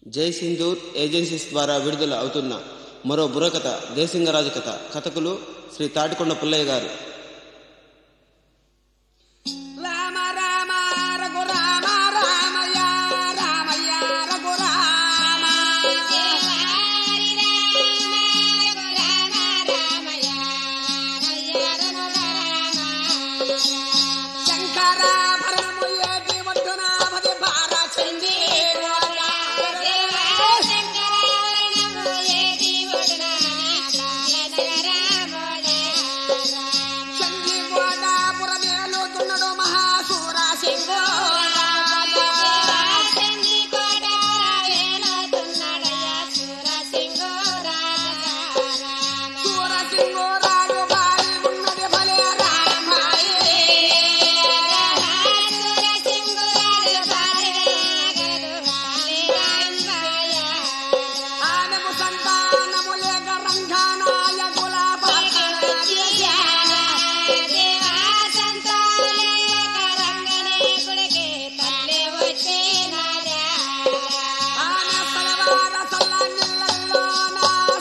జై సింధూర్ ఏజెన్సీస్ ద్వారా విడుదల అవుతున్న మరో బుర్రకథ దేశింగరాజు కథ కథకులు శ్రీ తాటికొండ పుల్లయ్య గారు రామ రామ రఘు రామ రామయ్య రామయ్య రఘు రామ శంకర భరణము ఏటి ఒడ్డున భజ భార చండీ చండీ గోదాపురమేలు దున్నడు మహాసూర సింగోడా సూర సింగోరాజు బారి ఉన్నది భలే రామాయే ఆమెకు సంతానము లేక రంగానాయకుల ఆమె సలవార సల్లనిళ్ళల్లోన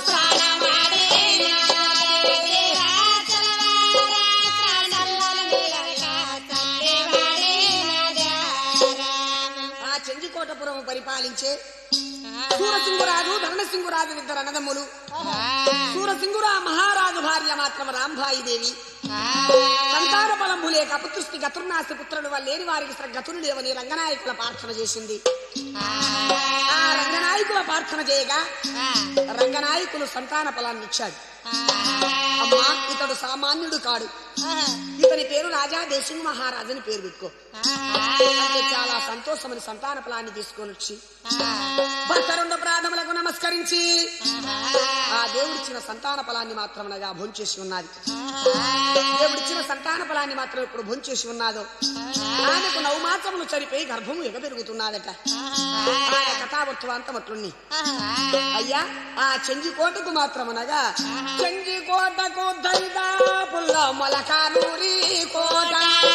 ఆ చెంగికోటపురం పరిపాలించే సూరసింగురాజు ధరణసింగురాజు ఇద్దరు అన్నదమ్ములు సూరసింగురా మహారాజు భార్య మాత్రం రాంబాయి దేవి సంతాన బలంబు లేక అపుతృష్టి గతుర్నాస్తి పుత్రుడు లేని వారికి సర గతులు లేవని రంగనాయకుల ప్రార్థన చేసింది ఆ రంగనాయకుల ప్రార్థన చేయగా రంగనాయకులు సంతాన ఫలాన్ని ఇచ్చాడు అమ్మా ఇతడు సామాన్యుడు కాడు ఇతని పేరు రాజా దేశింగ్ మహారాజుని పేరు పెట్టుకో అంటే చాలా సంతోషమని సంతాన ఫలాన్ని తీసుకొని వచ్చి భర్త రెండు ప్రాణములకు నమస్కరించి ఆ దేవుడిచ్చిన సంతాన ఫలాన్ని మాత్రమనగా భోంచేసి ఉన్నది దేవుడిచ్చిన సంతాన ఫలాన్ని మాత్రం ఇప్పుడు భోంచేసి ఉన్నాదో ఆమెకు నవమాసములు చనిపోయి గర్భము ఎగపెరుగుతున్నదట ఆయన కథావృత్వాంతం అట్లుంది అయ్యా ఆ చెంజికోటకు మాత్రమనగా చెంజికోటకు దైదా పుల్ల మొలకానూరి కోట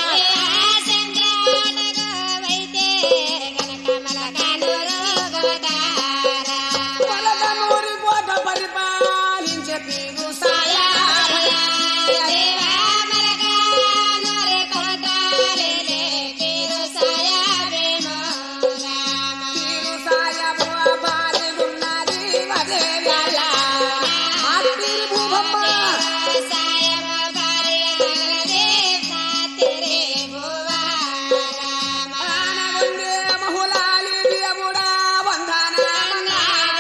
మొలకనూరి కోట పరిపాలించే పీరు సాయా పీరు సాయబు బాలున్నది వదేవ్యాల. మా పీరు భూభమ్మ ఆనగుండే మహులాలి దేవుడా వందనామన్నా.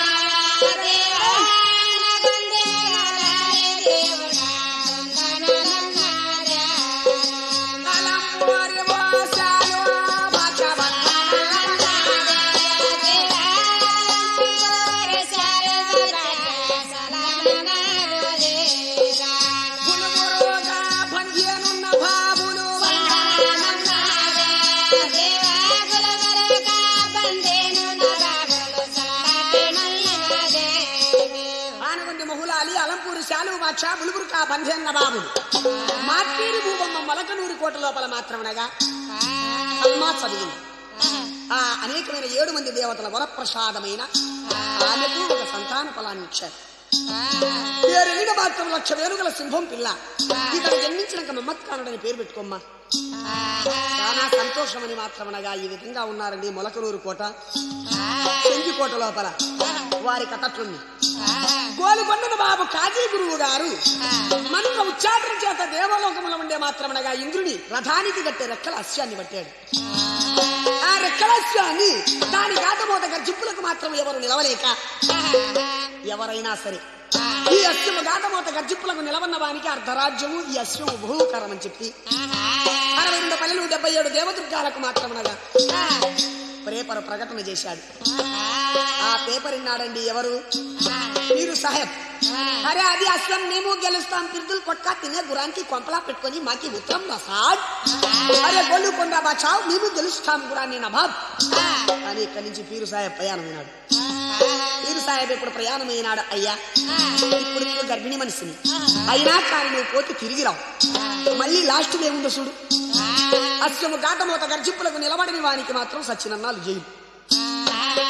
అలంబోరి మోసాలు బచ్చవన్నా. పులుగురుగా పంచేనున్న బాబులు వందనామన్నా. ఆనగుండి మహులాలి అలంపూరి శాలువు బాక్ష బులుగురు కా బంధేన్న బాబులు మాట్పీరి భూబమ్మ మొలకనూరి కోట లోపల మాత్రమనగా అమ్మ చదివింది ఆ అనేకమైన ఏడు మంది దేవతల వరప్రసాదమైన ఆమెకు ఒక సంతాన ఫలాన్ని ఇచ్చారు పేరెలిన మాత్రం లక్ష వేలుగల సింహం పిల్ల ఇతను జన్మించినాక మమ్మత్కానుడని పేరు పెట్టుకోమ్మా చాలా సంతోషమని మాత్రమనగా ఈ విధంగా ఉన్నారండి మొలకనూరు కోట చెంగికోట లోపల వారి కథట్లుంది గోలుకొండన బాబు కాజీ గురువు గారు మంత్ర ఉచ్చాటన చేత దేవలోకములో ఉండే మాత్రమనగా ఇంద్రుని రథానికి కట్టే రెక్కల అస్యాన్ని పట్టాడు ఆ రెక్కల అస్యాన్ని దాని గాతమోత గర్జిప్పులకు మాత్రం ఎవరు నిలవలేక ఎవరైనా సరే ఈ అశ్వము గాతమోత గర్జిప్పులకు నిలవన్న వానికి అర్ధరాజ్యము ఈ అశ్వము బహుకరం అని చెప్పి అరవై రెండు పల్లెలు డెబ్బై ఏడు దేవదుర్గాలకు మాత్రమనగా పేపర్ ప్రకటన చేశాడు ఆ పేపర్ విన్నాడండి ఎవరు మీరు సాహెబ్ అరే అది అస్లం మేము గెలుస్తాం తిరుదులు కొట్ట తినే గురానికి కొంపలా పెట్టుకొని మాకి ఉత్తరం రసాడ్ అరే గొల్లు కొండ బాచావు మేము గెలుస్తాం గురాన్ని నవాబ్ కానీ ఇక్కడి నుంచి పీరు సాహెబ్ ప్రయాణమైనాడు పీరు సాహెబ్ ఇప్పుడు ప్రయాణమైనాడు అయ్యా ఇప్పుడు నీవు గర్భిణి మనిషిని అయినా కానీ నువ్వు పోతే తిరిగి రావు మళ్ళీ లాస్ట్ ఏముందో చూడు అస్యము గాటమోత గర్జిప్పులకు నిలబడిన వానికి మాత్రం సచ్చినన్నాలు జైలు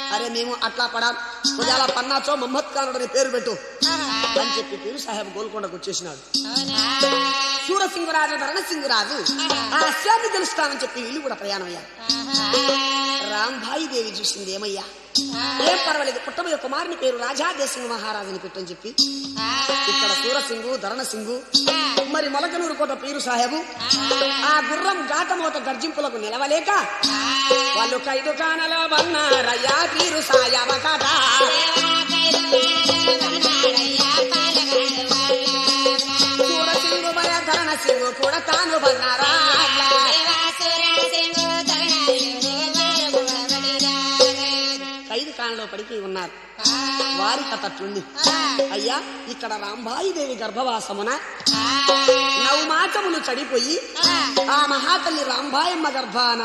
అరే మేము అట్లా పడాం ఉదయాల పన్నాచో మహమ్మద్ ఖాన్ అని పేరు పెట్టు అని చెప్పి పీరు సాహెబ్ గోల్కొండకు వచ్చేసినాడు సూరసింగురాజు ధరణసింగురాజు ఆ అశ్వాన్ని తెలుస్తామని చెప్పి వీళ్ళు కూడా ప్రయాణం అయ్యారు రాంభాయి దేవి చూసింది ఏమయ్యా ఏం పర్వాలేదు పుట్టబోయే కుమారుని పేరు రాజా దేశింగ్ మహారాజుని పెట్టని చెప్పి ఇక్కడ సూరసింగు ధరణసింగు మరి మొలకనూరు కోట పీరు సాహెబు ఆ గుర్రం గాటమోత గర్జింపులకు నిలవలేక వాళ్ళు ఖైదు కానలో బన్నారయ్యా పీరు సాయవ కట సూరసింగు భయ ధరణసింగు కూడా తాను బన్నారా ఖైదు కానలో పడికి ఉన్నారు వారి కథ అట్లుంది అయ్యా ఇక్కడ రాంబాయి దేవి గర్భవాసమున నవమాసములు చడిపోయి ఆ మహాతల్లి రాంబాయమ్మ గర్భాన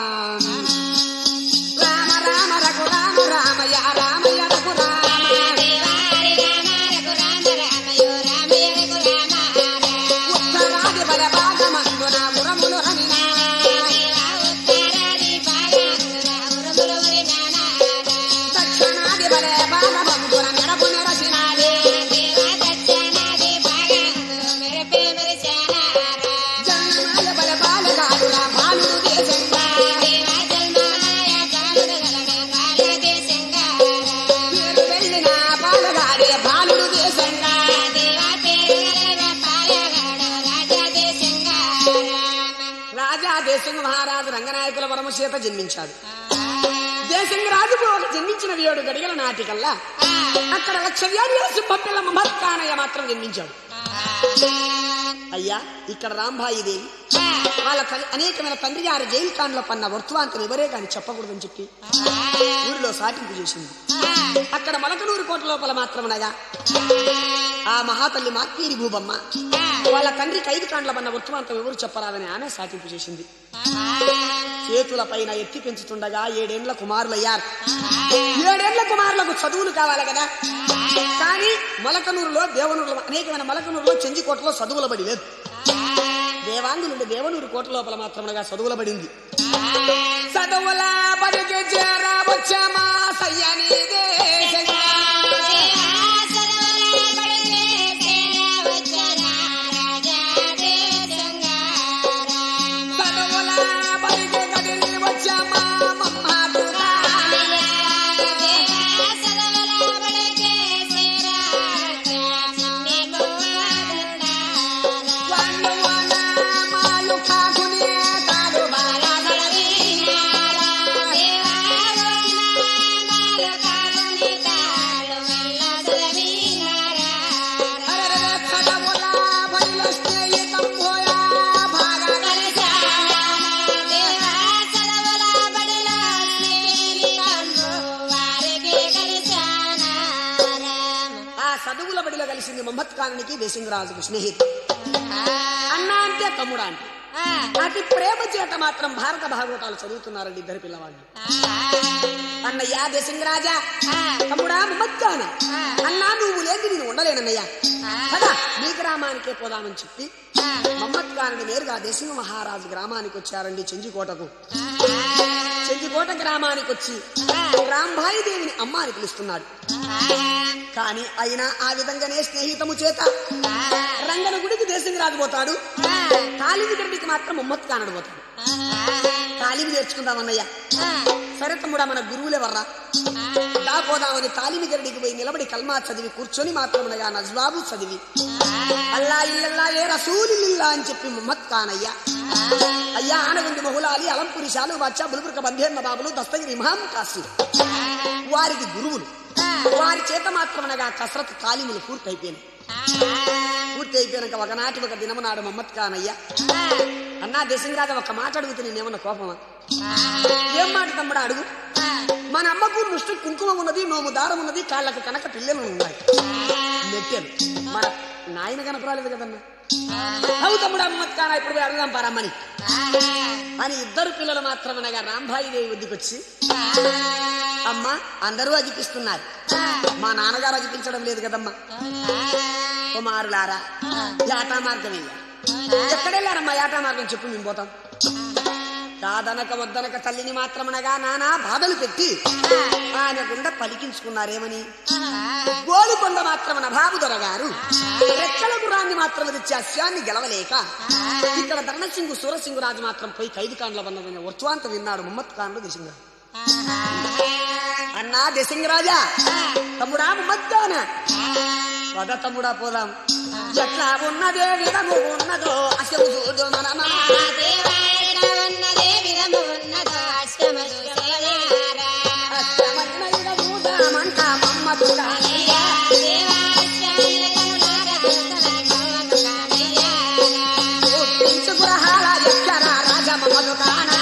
రామ రామ రఘు రామ రామయ్య రామయ్య రఘు రామ ఉత్తరాది బల భాగమందున మురములు హనినా దక్షిణాది బల భాగమందున మెరపు నెరసినాడే జన్మమాయ బల బాలగాడుల బాలుడు దేశంగా పేరు వెళ్ళిన బాలగాడే బాలుడు దేశంగా రాజా దేశంగ మహారాజు రంగనాయకుల పరమశీత జన్మించాడు దేశంగ రాజుకు ఒక జన్మించిన ఏడు గడిగల నాటికల్లా అక్కడ లక్ష వ్యాధుల సుబ్బపిల్ల మహత్కానయ్య మాత్రం జన్మించాడు అయ్యా ఇక్కడ రాంబాయి దేవి వాళ్ళ తల్లి- అనేకమైన తండ్రి గారి జైలు కాండ్లో పన్న వర్తవాంతను ఎవరే కాని చెప్పకూడదని చెప్పి ఊరిలో సాటింపు చేసింది అక్కడ మలకనూరు కోట లోపల మాత్రమనగా ఆ మహాతల్లి మార్కీరి భూబమ్మ వాళ్ళ తండ్రి ఖైదు కాండ్ల పన్న వర్తమాంతం ఎవరు చెప్పరాదని ఆమె సాటింపు చేసింది చేతుల పైన ఎత్తి పెంచుతుండగా ఏడేండ్ల కుమారులయ్యారు ఏడేండ్ల కుమారులకు చదువులు కావాలి కదా కానీ మలకనూరులో దేవనూరులో అనేకమైన మలకనూరులో చెంజికోటలో చదువుల బడి లేదు దేవాంగు నుండి దేవనూరు కోట లోపల మాత్రమునగా చదువుల బడింది చదువుల బడికి చేరవచ్చమా సయ్యని దేశంగా. చదువుల బడికి కదిలి వచ్చమా మమ్మాదుగా. వాళ్ళు వాళ్ళ మాలు కాకునే తాడు అరెరెరె చదువుల బడిలో స్నేహితం పోయా బాగా కలిసా. ఆ చదువుల బడిలో కలిసింది మహమ్మద్ ఖానికి దేశింగరాజుకు స్నేహితు అన్న అంటే తమ్ముడా అంటే అతి ప్రేమ చేత మాత్రం భారత భాగవతాలు చదువుతున్నారండి ఇద్దరు పిల్లవాళ్ళు అన్నయ్య దేశింగరాజా తమ్ముడా మహమ్మద్ ఖాన్ అన్నా నువ్వు లేని నేను ఉండలేనన్నయ్యా కదా మీ గ్రామానికే పోదామని చెప్పి మహమ్మద్ ఖాన్ని నేరుగా దేశింగ మహారాజు గ్రామానికి వచ్చారండి చెంజికోటకు చెంజికోట గ్రామానికి వచ్చి రాంభాయి దేవిని అమ్మ అని పిలుస్తున్నాడు కానీ అయినా ఆ విధంగానే స్నేహితము చేత రంగన గుడికి దేశం రాకపోతాడు కాలిమి గడ్డికి మాత్రం మొమ్మత్ కానడు పోతాడు తాలిమి నేర్చుకుందామన్నయ్య సరే తమ్ముడా మన గురువులే వర్రా దాపోదామని తాలిమి గడ్డికి పోయి నిలబడి కల్మా చదివి కూర్చొని మాత్రమునగా నజ్వాబు చదివి అల్లా ఇల్లల్లా ఏ రసూలిల్లా అని చెప్పి మొహమ్మద్ ఖాన్ అయ్యా అయ్యా ఆనగుంది మహులాలి అలంపురి శాలు బాద్షా బులుపురక బంధేన్న బాబులు దస్తగిరి ఇమాం కాసి వారికి గురువులు వారి చేత మాత్రమనగా కసరత్ తాలిములు పూర్తి అయిపోయినాయి పూర్తి అయిపోయినాక ఒకనాటి ఒక దినము నాడు మహమ్మద్ ఖాన్ అయ్యా అన్నా దేశంరాజా ఒక మాట అడుగుతూ నేనేమన్నా కోపమా ఏం మాట తమ్ముడా అడుగు మన అమ్మకు ముష్టి కుంకుమ ఉన్నది నోము దారం ఉన్నది కాళ్ళకు కనుక పిల్లలు ఉన్నాయి నెట్టాను మన నాయన కనపరాలేదు కదన్నా అవు తమ్ముడు అమ్మత్ కానా ఇప్పుడు పోయి అడుగుదాం పారమ్మని అని ఇద్దరు పిల్లలు మాత్రమనగా రాంభాయి దేవి వద్దకు వచ్చి అమ్మ అందరూ అజిపిస్తున్నారు మా నాన్నగారు అజిపించడం లేదు కదమ్మా కుమారులారా యాటా మార్గం వెళ్ళారు ఎక్కడెళ్ళారమ్మా యాటా మార్గం చెప్పు మేము పోతాం కాదనక వద్దనక తల్లిని మాత్రమనగా నానా బాధలు పెట్టి ఆయన గుండా పలికించుకున్నారేమని గోలుకొండ మాత్రమన బాబుదొర గారు రెక్కల గురాన్ని మాత్రం తెచ్చి అస్యాన్ని గెలవలేక ఇక్కడ ధర్మసింగు సూరసింగు రాజు మాత్రం పోయి ఖైదు కాండ్ల బంధమైన వర్చువాంత విన్నాడు ముమ్మత్ ఖాన్లు దిశంగ అన్నా దిశంగరాజా తమ్ముడా ముమ్మద్దాన పద తమ్ముడా పోదాం ఎట్లా ఉన్నదే విధము ఉన్నదో అసలు చూడు మనమా అష్టమైన విధము దామంట మమ్మదు కానయ్య. పెంచు గృహాల ఎక్కర రాజ మమ్మదు కానా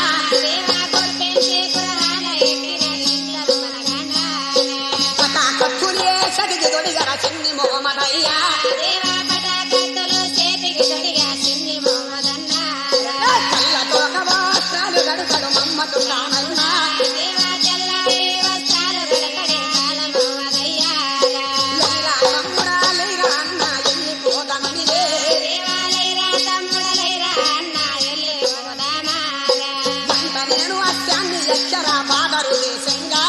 పటా కత్తులే సడిగి దొడిగర చిన్ని మొహమ్మదయ్యా కళ్ళ తోక వాస్త్రాలు గడుకడు మమ్మదు కానన్నా లేరా తమ్ముడా లేరా అన్న ఎల్లి పోదమనిలే వంట నేను అత్యాన్ని ఎక్కర బాదరు దేశంగా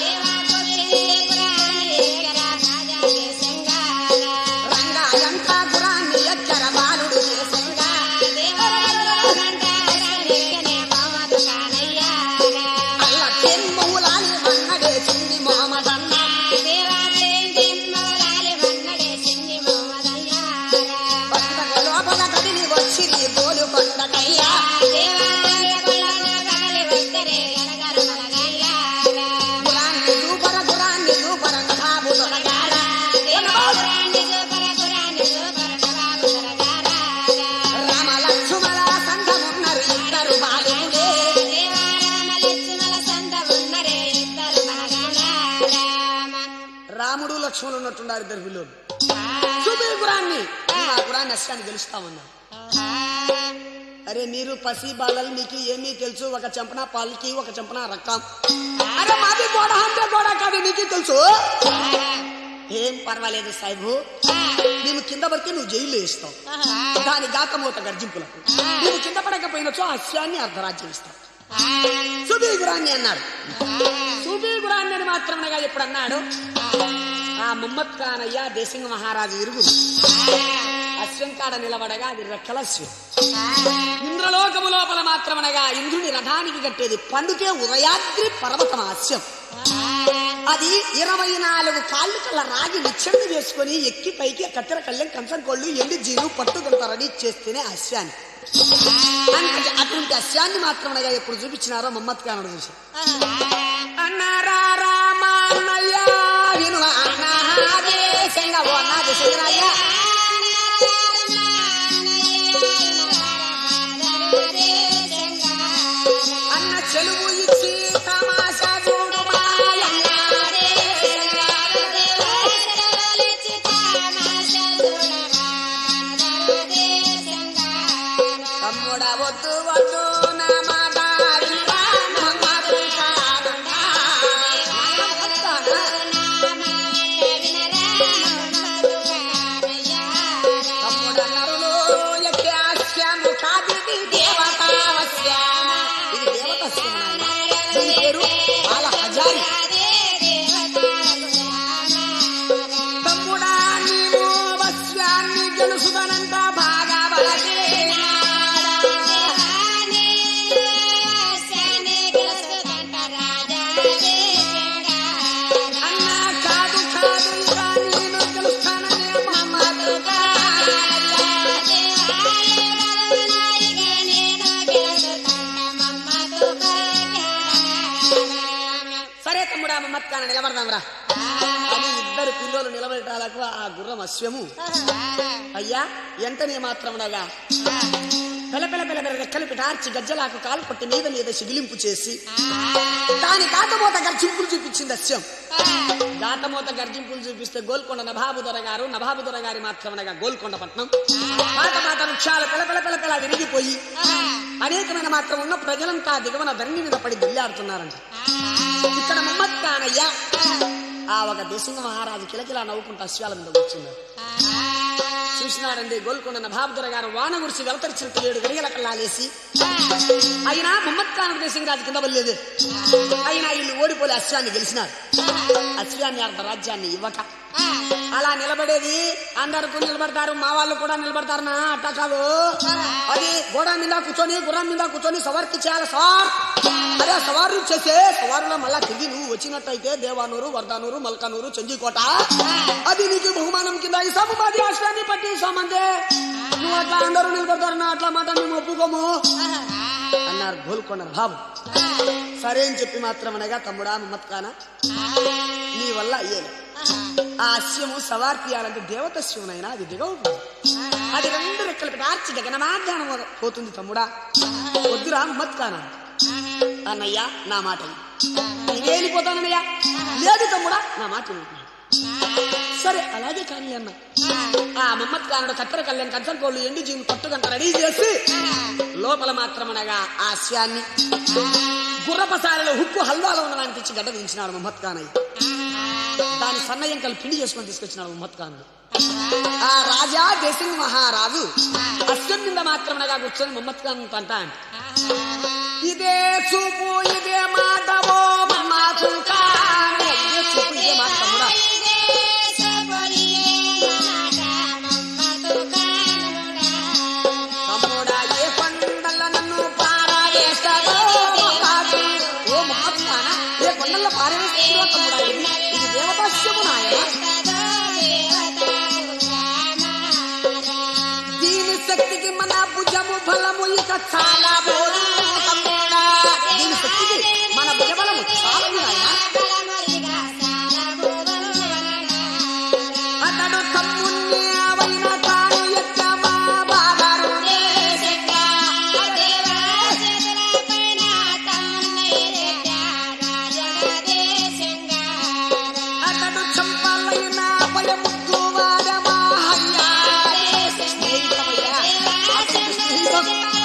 రంగా ఎంత గురాన్ని ఎక్కర బాలుడు దేశంగా అల్ల తెన్మూలాలి మన్నడే చిన్ని మొహమ్మదన్న పండగ లోపల కదిలి వచ్చిరి బోలు కొండకయ్యా గురాన్ని దూపర గురాన్ని దూపర నవాబు దొరగాడ రామ లక్ష్మణ సంఘమున్నరు ఇద్దరు బాలుడే రాముడు లక్ష్మణుడు ఉన్నట్టున్నారు ఇద్దరు పిల్లలు చూపి గురాన్ని ఆ గురాన్ని అస్యాన్ని గెలుస్తామన్నా అరే మీరు పసి బాలలు మీకు ఏమీ తెలుసు ఒక చెంపన పాలకి ఒక చెంపన రక్తం అరే మాది గోడ అంటే గోడ కాదు నీకు తెలుసు ఏం పర్వాలేదు సాయిబు నేను కింద పడితే నువ్వు జైల్లో వేస్తావు దాని గాతమూత గర్జింపులకు నువ్వు కింద పడకపోయినచో అస్యాన్ని అర్ధరాజ్యం ఇస్తావు సుబీ గురాన్ని అన్నాడు సుబీ గురాన్ని అని మాత్రమేగా ఎప్పుడు అన్నాడు ఆ ముమ్మత్ ఖానయ్య దేశింగ మహారాజు ఇరుగురు అశ్వం కాడ నిలబడగా అది రెక్కల అశ్వం ఇంద్రలోకము లోపల మాత్రమనగా ఇంద్రుని రథానికి కట్టేది పండుకే ఉదయాద్రి పర్వతం హాస్యం అది ఇరవై నాలుగు కాళ్ళు కల రాగి నిచ్చెండు చేసుకొని ఎక్కి పైకి కత్తెర కళ్ళెం కంచం కోళ్ళు ఎండి జీలు పట్టుకుంట రెడీ చేస్తేనే హాస్యాన్ని అంటే అటువంటి హాస్యాన్ని మాత్రమనగా ఎప్పుడు చూపించినారో మమ్మత్ ఖానుడు చూసి అన్నారా రామా అన్నయ్య విను అన్నాదేశంగా ఓ అన్నా దేశంగా అన్న చెలువు ఇచ్చి తమాషా చూడు తమ్ముడ వద్దు వద్దు నా మాట వినరా, మమ్మదు కాదన్నా. తమ్ముడ నరులు ఎక్కే హాస్యము కాదిది దేవతావస్యము. ఇది దేవతాస్యం నాయన. దీని పేరు బాల హజారి తమ్ముడా నీవు వస్యాన్ని గెలుసుదనంత బాగా బలదేనా అన్నా కాదు కాదు ఇక నేను గెలుస్తాననే మమ్మదు సరే తమ్ముడా మమ్మత్కాన నిలబడదాంరా అని ఇద్దరు పిల్లలు నిలబెట్టాలకు ఆ గుర్రం అశ్వము అయ్యా ఎంతనే మాత్రమునగా పెల పెల పెల పెల రెక్కలు పిటార్చి గజ్జలాకు కాలు కొట్టి మీద మీద శిగిలింపు చేసి దాని గాతమూత గర్జింపులు చూపించింది అస్యం గాతమూత గర్జింపులు చూపిస్తే గోల్కొండ నభాబుదొర గారు నభాబుదొర గారి మాత్రమనగా గోల్కొండ పట్నం పాత పాత వృక్షాలు పెల పెల పెల పెల విరిగిపోయి అనేకమైన మాత్రం ఉన్న ప్రజలంతా దిగువన ధరణి మీద పడి దొల్లాడుతున్నారంట ఇక్కడ మమ్మత్ కానయ్య ఆ ఒక దేశంగ మహారాజు కిలకిలా నవ్వుకుంటూ అశ్వాల మీద కూర్చున్నాడు చూసినాడండి గోల్కొండ నభాబుదొర గారు వాన గురిసి వెలతరిచినట్టు ఏడు గడియల కల్లాలేసి అయినా మమ్మత్ మహత్కానుడు దేశంరాజు కింద వల్లేదు అయినా వీళ్ళు ఓడిపోలే అశ్వాన్ని గెలిచినారు అశ్వాన్ని అర్ధ రాజ్యాన్ని ఇవ్వక అలా నిలబడేది అందరికీ నిలబడతారు మా వాళ్ళు కూడా నిలబడతారు నా అట్ట కాదు అది గోడ మీద కూర్చొని గుర్రం మీద కూర్చొని సవార్కి చేయాలి సార్ అదే సవారు చేసే సవారులో మళ్ళా తిరిగి నువ్వు వచ్చినట్టయితే దేవానూరు వర్ధానూరు మల్కానూరు చంజీకోట అది నీకు బహుమానం కింద ఈ సమాధి అశ్వాన్ని పట్టి సమంతే నువ్వు అట్లా అందరూ నిలబడతారు నా అట్లా మాట మేము ఒప్పుకోము అన్నారు గోల్కొండ బాబు సరే అని చెప్పి మాత్రం అనగా తమ్ముడా మమ్మత్కానా నీ వల్ల అయ్యేది ఆ అశ్వము సవార్ తీయాలంటే దేవత శివునైనా అది దిగవు అది రెండు రెక్కలు పెట్టి ఆర్చి గగనమాధ్యానం పోతుంది తమ్ముడా వద్దురా మమ్మత్కానా అన్నయ్యా నా మాట విను. నేను వెళ్ళిపోతానన్నయ్యా లేదు తమ్ముడా నా మాట విను. సరే అలాగే కానీ అన్న ఆ మమ్మత్ కానుడు కత్తెర కళ్యాణ్ కచ్చర్ కోళ్ళు ఎండు జీవి పట్టుకంట రెడీ చేసి లోపల మాత్రమనగా ఆ అశ్వాన్ని గుర్రపసారిలో ఉప్పు హల్వాలో ఉన్నదాన్ని తెచ్చి గడ్డ దించినాడు మహమ్మద్ ఖాన్ అయ్యి దాని సన్నయంకలు పిండి చేసుకొని తీసుకొచ్చినాడు మహమ్మద్ ఖాన్ ఆ రాజా దేశం మహారాజు అశ్వం మీద మాత్రమనగా కూర్చొని మహమ్మద్ ఖాన్ అంట ఇదే చూపు ఇదే మాట ఓ మమ్మాసు ఖాన్. ఇదే చూపు ఇదే మాట తమ్ముడా తమ్ముడా ఏ కొండల నన్ను పారవేస్తాడో కాదు. ఓ మహమ్మద్ ఖానా, ఏ కొండల్లో పారవేస్తాడో తమ్ముడా ఇది ఇది దేవతాశ్యము నాయన దీని శక్తికి మన భుజము బలము ఇక చాలా బోరు తమ్ముడా దీని శక్తికి మన భుజబలము చాలా నాయన అతడు తమ్ముణ్ణి అవైన తాను ఎక్కమా బాగారు అతడు చంపాలైన భయముద్దు వాడమా హయ్యా స్నేహితమయ్యా అతడు స్నేహితం.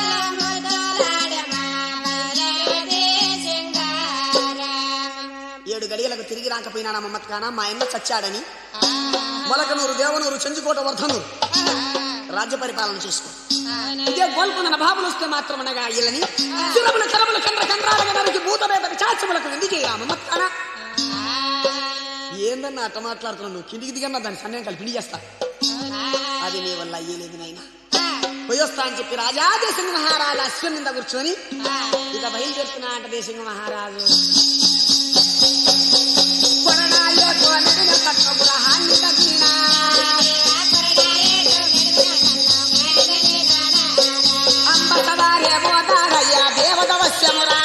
ఏడు గడియలకు తిరిగి రాకపోయినా నా మమ్మత్ ఖానా మా అన్న చచ్చాడని మొలకనూరు దేవనూరు చెంచుకోట వర్ధనూరు రాజ్య పరిపాలన చేసుకో ఇదే గోల్కొండ బాబులు వస్తే మాత్రం అనగా వీళ్ళని చిరములు కరములు కండ్ర కండ్రాలుగా నరికి భూతమేత చాచములకు వింది చేయా మమ్మత్ ఖానా ఏందన్నా అట్ట మాట్లాడుతున్నావు నువ్వు కిందికి దిగన్నా దాని సన్నం కలిపి పిండి చేస్తా అది నీ వల్ల అయ్యలేదు నాయనా పోయొస్తా అని చెప్పి రాజా దేశంగ మహారాజు అశ్వం మీద కూర్చొని ఇక బయలుదేరుతున్నా అంట దేశంగ మహారాజు కొరడాలో గోనెడిన కట్నముల హాన్ని తగ్గినా. అంబటవారే మోతారయ్యా దేవత వశ్యమురా.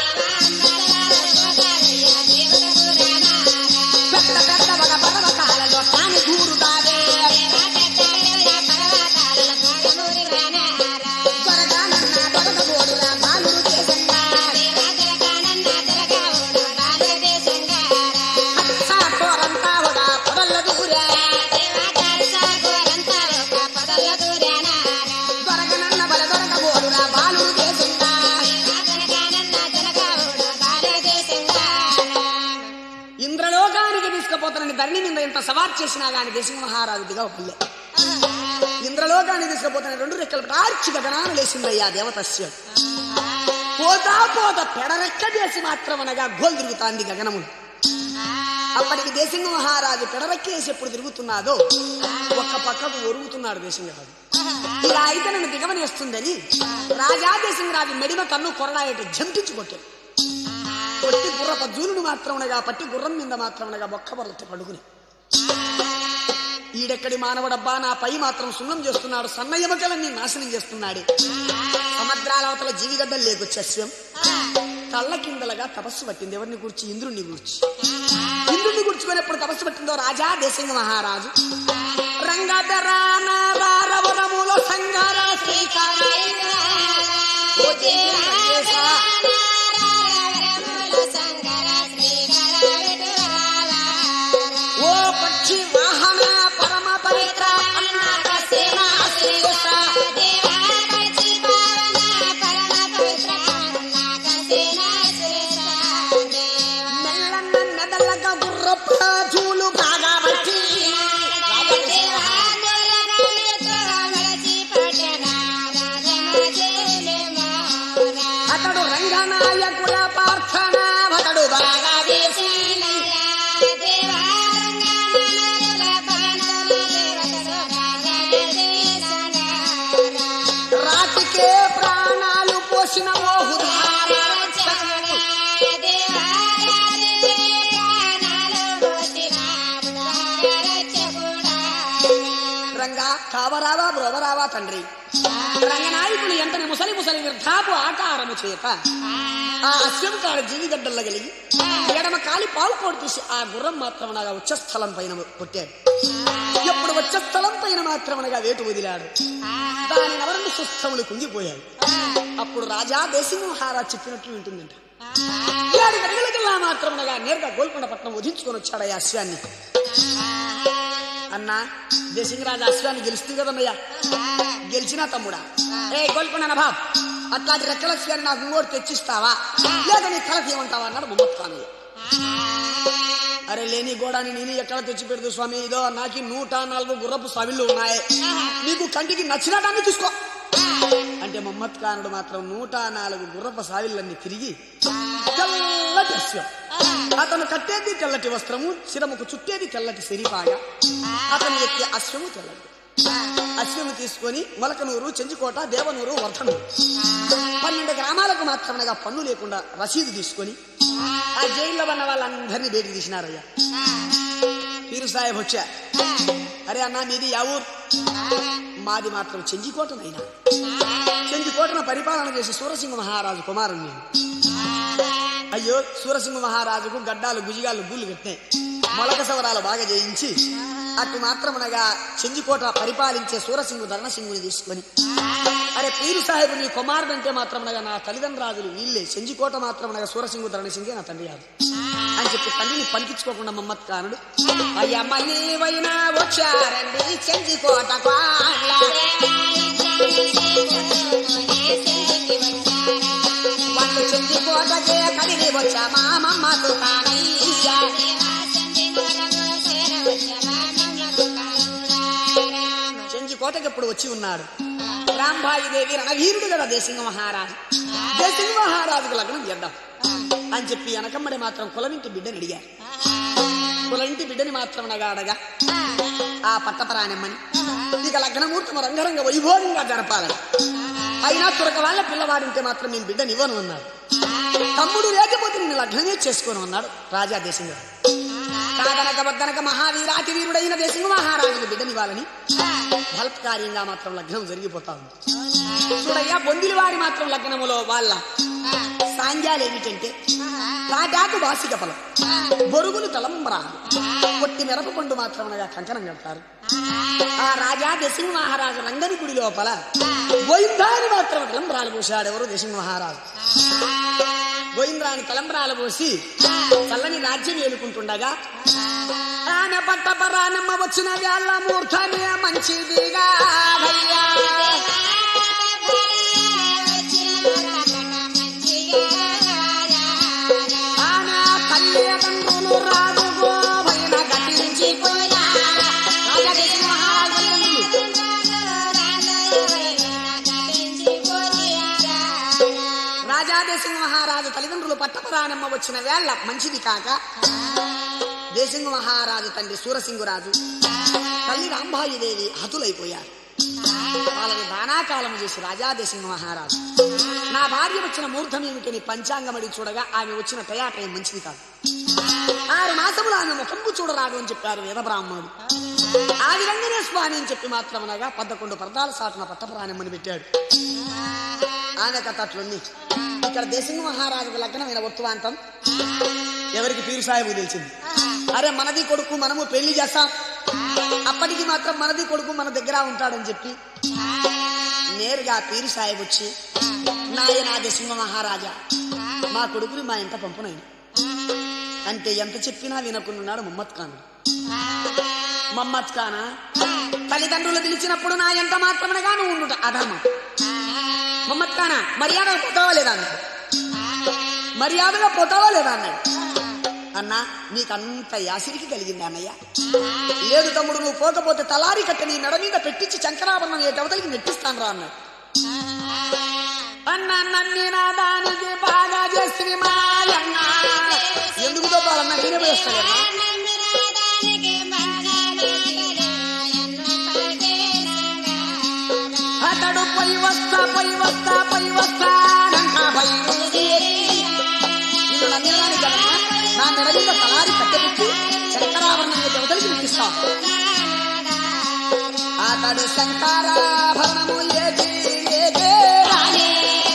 పెద్ద పెద్ద ఒక పర్వతాలలో కాని దూరుతాదే. త్వరగా నన్న దొరకబోడురా బాలురు చేసంగా. హత్సా కోరంతా ఒక పొదల్ల దూరే. త్వరగా నన్న బల దొరకబోడురా బాలురు చేసంగా. ఇంద్రలోకానికి తీసుకుపోతానని ధరణి మీద ఎంత సవార్ చేసినా గాని దేశం మహారాజు దిగవ పిల్లే ఇంద్రలోకానికి తీసుకుపోతానని రెండు రెక్కలు టార్చి గగనాలు లేచిందయ్యా దేవతస్య పోతా పోత పెడరెక్క చేసి మాత్రం అనగా గోల్ తిరుగుతాంది గగనములు అప్పటికి దేశంగ మహారాజు పెడరెక్కేసి ఎప్పుడు తిరుగుతున్నాదో ఒక్క పక్కకు ఒరుగుతున్నాడు దేశంగరాజు ఇలా అయితే నన్ను దిగవనేస్తుందని రాజా దేశంగరాజు మెడిమ కన్ను కొరడాయట జంపించి కొట్టాడు కొట్టి గుర్రప జూలును మాత్రమనగా పట్టి గుర్రం మీద మాత్రమనగా బొక్క బొరలతో పడుకుని ఈడెక్కడి మానవుడబ్బా నా పై మాత్రం సున్నం చేస్తున్నాడు సన్న ఎముకలన్నీ నాశనం చేస్తున్నాడు సముద్రాల అవతల జీవిగడ్డలు లేకొచ్చేస్యం కళ్ళ కిందలుగా తపస్సు పట్టింది ఎవరిని గురించి ఇంద్రుణ్ణి గురించి ఇంద్రుణ్ణి గుర్చుకునేప్పుడు తపస్సు పట్టిందో రాజా దేశంగ మహారాజు రంగధరానములో సంగార ఓ పక్షి వాహన పరమ పవిత్ర అన్నాక సేనా శ్రేయస మెల్లన్న నెదలక గుర్రపు జూలు బాగా పట్టి అతడు రంగా నాయకుల ప్రార్థన భటడు బాగా రాతికే ప్రాణాలు పోసిన ఓహుదార రంగా కావరావా బ్రోవరావా తండ్రి రంగనాయకులు ఎంతని ముసలి ముసలి నిర్ధాపు ఆకారము చేత ఆ అశ్వం కాడ జీవిగడ్డల్లో కలిగి ఎడమ కాలి పావు కోడి తీసి ఆ గుర్రం మాత్రమనగా ఉచ్చస్థలం పైన కొట్టాడు ఎప్పుడు ఉచ్చస్థలం పైన మాత్రమనగా వేటు వదిలాడు దాని నవరందు సుస్థములు కుంగిపోయాయి అప్పుడు రాజా దేశింహారా చెప్పినట్లు వింటుందంట ఏడు గడిగలకల్లా మాత్రమనగా నేరుగా గోల్కొండ పట్నం వధించుకొని వచ్చాడు ఆ అశ్వాన్ని అన్నా దేశింగరాజు అశ్వాన్ని గెలుస్తుంది కదన్నయ్యా గెలిచినా తమ్ముడా ఏ గోల్కొండ నవాబ్ అట్లాంటి రెక్కల అశ్వాన్ని నాకు ఇంకోటి తెచ్చిస్తావా లేదా నీ తల తీయమంటావా అన్నాడు ముహమ్మద్ ఖాన్ అరే లేని గోడాని నేను ఎక్కడ తెచ్చి పెడదు స్వామి ఇదో నాకు నూట నాలుగు గుర్రపు సవిళ్ళు ఉన్నాయి నీకు కంటికి నచ్చినటాన్ని తీసుకో అంటే మహమ్మద్ ఖానుడు మాత్రం నూట నాలుగు గుర్రపు సావిళ్ళన్ని తిరిగి తెల్లటి అశ్వం అతను కట్టేది తెల్లటి వస్త్రము శిరముకు చుట్టేది తెల్లటి శరీపాగా అతను ఎక్కే అశ్వము తెల్లటి అశ్వము తీసుకొని మొలకనూరు చెంచుకోట దేవనూరు వర్ధనూరు పన్నెండు గ్రామాలకు మాత్రమేగా పన్ను లేకుండా రసీదు తీసుకొని ఆ జైల్లో ఉన్న వాళ్ళందరినీ బయటికి తీసినారయ్యా పీరు సాహెబ్ వచ్చా అరే అన్నా మీది యా ఊరు మాది మాత్రం చెంజికోటనైనా చెంజికోటన పరిపాలన చేసి సూరసింహ మహారాజు కుమారుణ్ణి నేను. అయ్యో సూరసింహ మహారాజుకు గడ్డాలు గుజిగాలు గూళ్ళు కట్టినాయి మొలక సవరాలు బాగా చేయించి అటు మాత్రమునగా చెంజికోట పరిపాలించే సూరసింహు ధర్మసింహుని తీసుకొని అరే పీరు సాహెబు నీ కుమారుడు అంటే మాత్రమునగా నా తల్లిదండ్రులు వీళ్ళే చెంజికోట మాత్రమునగా సూరసింహు ధరణసింగే నా తండ్రి కాదు అని చెప్పి తండ్రిని పలికించుకోకుండా మమ్మత్ కానుడు అయ్యా మళ్ళీ వైనా వచ్చారండి చెంజికోట వాళ్ళు చెంజికోటకే కదిలి వచ్చా మా మమ్మకు కానయ్యా చెంజికోటకి ఎప్పుడు వచ్చి ఉన్నాడు రాంబాయి దేవి రణవీరుడు కదా దేశింగ మహారాజు దేశింగ మహారాజుకు లగ్నం చేద్దాం అని చెప్పి వెనకమ్మడి మాత్రం కులమింటి బిడ్డని అడిగారు కులంటి బిడ్డని మాత్రం నగాడగా ఆ పట్టపరాణమ్మని ఇక లగ్నమూర్తి రంగరంగ వైభోగంగా జరపాలని అయినా తురక వాళ్ళ పిల్లవాడుంటే మాత్రం నేను బిడ్డని ఇవ్వను అన్నాడు తమ్ముడు లేకపోతే నేను లగ్నమే చేసుకోను అన్నాడు రాజా దేశంగా కాదనక వద్దనక మహావీరాతి వీరుడైన దేశంగా మహారాజుకు బిడ్డనివ్వాలని బలత్కార్యంగా మాత్రం లగ్నం జరిగిపోతా ఉంది చూడయ్యా బొందిలి వారి మాత్రం లగ్నములో వాళ్ళ సాంగ్యాలు ఏమిటంటే తాటాకు వాసిక ఫలం బొరుగులు తలంబరాలు కొట్టి మిరప పండు మాత్రమనగా కంకణం కడతారు ఆ రాజా దశింహ మహారాజు రంగని గుడి లోపల గోయిందాని మాత్రం తలంబరాలు పోసాడు ఎవరు దశింహ మహారాజు గోయింద్రాని తలంబరాలు పోసి చల్లని రాజ్యం ఏలుకుంటుండగా ఆమె పట్ట పరానమ్మ వచ్చిన వేళ్ళ మూర్ధమే మంచిదిగా భయ్యా. ఆమె తల్లిదండ్రులు రాదు గోవైన గతించిపోయా రాజా దశింహ మహారాజు తల్లిదండ్రులు రాజాదేశింహ మహారాజు తల్లిదండ్రులు పట్టపరానమ్మ వచ్చిన వేళ మంచిది కాక దేశింహ మహారాజు తండ్రి సూరసింగురాజు తల్లి రాంబాయిదేవి హతులైపోయారు వాళ్ళని దానాకాలం చేసి రాజాదేశింహ మహారాజు నా భార్య వచ్చిన ముహూర్తం ఏమిటని పంచాంగమడి చూడగా ఆమె వచ్చిన టయాటయం మంచిది కాదు ఆరు మాసములు ఆమె ముఖంపు చూడరాదు అని చెప్పారు వేద బ్రాహ్మణుడు ఆ విధంగానే స్వామి అని చెప్పి మాత్రమనగా పదకొండు పరదాల సాటున పట్టపురాణమ్మని పెట్టాడు ఆమె కథ అట్లుంది ఇక్కడ దేశంగ మహారాజుకు లగ్నమైన వర్తమాంతం ఎవరికి పీరు సాహెబు తెలిసింది అరే మనది కొడుకు మనము పెళ్లి చేస్తాం అప్పటికి మాత్రం మనది కొడుకు మన దగ్గర ఉంటాడని చెప్పి నేరుగా పీరు సాహెబ్ వచ్చి నాయన దేశంగ మహారాజా మా కొడుకుని మా ఇంట పంపునైన అంటే ఎంత చెప్పినా వినకున్నాడు మమ్మత్ ఖాన్ మమ్మత్ ఖానా తల్లిదండ్రులు పిలిచినప్పుడు నా ఎంత మాత్రమనగా నువ్వు ఉండుట అధర్మం మమ్మత్ ఖానా మర్యాదగా పోతావా లేదా అన్నాడు మర్యాదగా పోతావా లేదా అన్నాడు అన్నా నీకంత యాసిరికి కలిగింది అన్నయ్య లేదు తమ్ముడు నువ్వు పోకపోతే తలారి కట్ట నీ మెడ మీద పెట్టించి చంకరాభరణం ఏటవతలికి నెట్టిస్తాను రా అన్నాడు అన్న నమ్మిన దానికి బాగా వస్తలేదా అతడు పై వస్తా పై వస్తా పై వస్తానంట పై వస్తే నిన్ను నమ్మినాను కదమ్మా నా మెడ మీద తలారి కట్టెపెట్టి శంకరాభరణం దేవతలకి వినిపిస్తాం అతడు శంకరాభరణము ఏది ఏదే రాని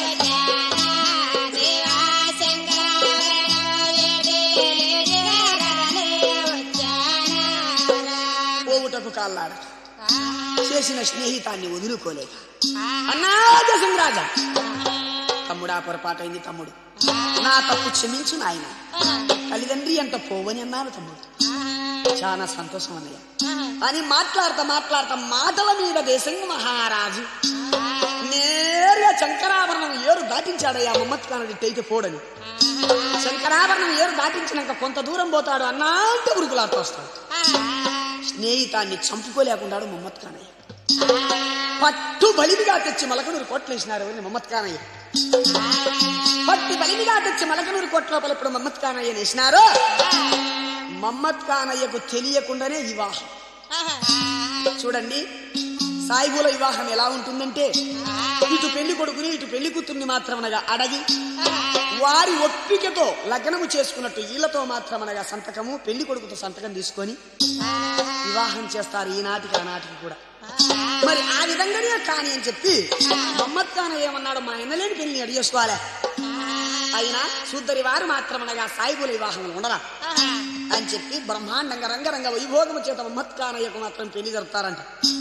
పోవుటకు కాళ్ళాడ చేసిన స్నేహితాన్ని వదులుకోలేక అన్నా దశంరాజా తమ్ముడా పొరపాటైంది తమ్ముడు నా తప్పు క్షమించు నాయన తల్లిదండ్రి అంత పోవని అన్నాను తమ్ముడు చాలా సంతోషం అన్నయ్య అని మాట్లాడతా మాట్లాడతా మాటల మీద దేశంగ మహారాజు నేరుగా శంకరాభరణం ఏరు దాటించాడయ్యా మమ్మత్ కానడిట్టయితే పోడని శంకరాభరణం ఏరు దాటించినాక కొంత దూరం పోతాడు అన్నా అంటే ఉరుకులాడుతూ వస్తాడు స్నేహితాన్ని చంపుకోలేకున్నాడు మమ్మత్ కానయ్య పట్టు బలిమిగా తెచ్చి మలకనూరు కోట్లేసినారు ఎవరిని మమ్మత్ కానయ్య పట్టు బలిమిగా తెచ్చి మలకనూరు కోట్ లోపల ఇప్పుడు మమ్మత్ కానయ్య వేసినారు మమ్మత్ కానయ్యకు తెలియకుండానే వివాహం చూడండి సాయిబుల వివాహం ఎలా ఉంటుందంటే ఇటు పెళ్లి కొడుకుని ఇటు పెళ్లి కూతుర్ని మాత్రమనగా అడగి వారి ఒప్పికతో లగ్నము చేసుకున్నట్టు వీళ్ళతో మాత్రమనగా సంతకము పెళ్లి కొడుకుతో సంతకం తీసుకొని వివాహం చేస్తారు ఈనాటికి ఆనాటికి కూడా మరి ఆ విధంగానే కాని అని చెప్పి మమ్మద్ ఖాన్ ఏమన్నాడు మా ఎన్నలేని పెళ్లి అడిగేసుకోవాలి అయినా సుద్దరి వారు మాత్రమనగా సాయిబుల వివాహం ఉండరా అని చెప్పి బ్రహ్మాండంగా రంగరంగ వైభోగము చేత మమ్మద్ ఖానయ్యకు మాత్రం పెళ్లి జరుపుతారంట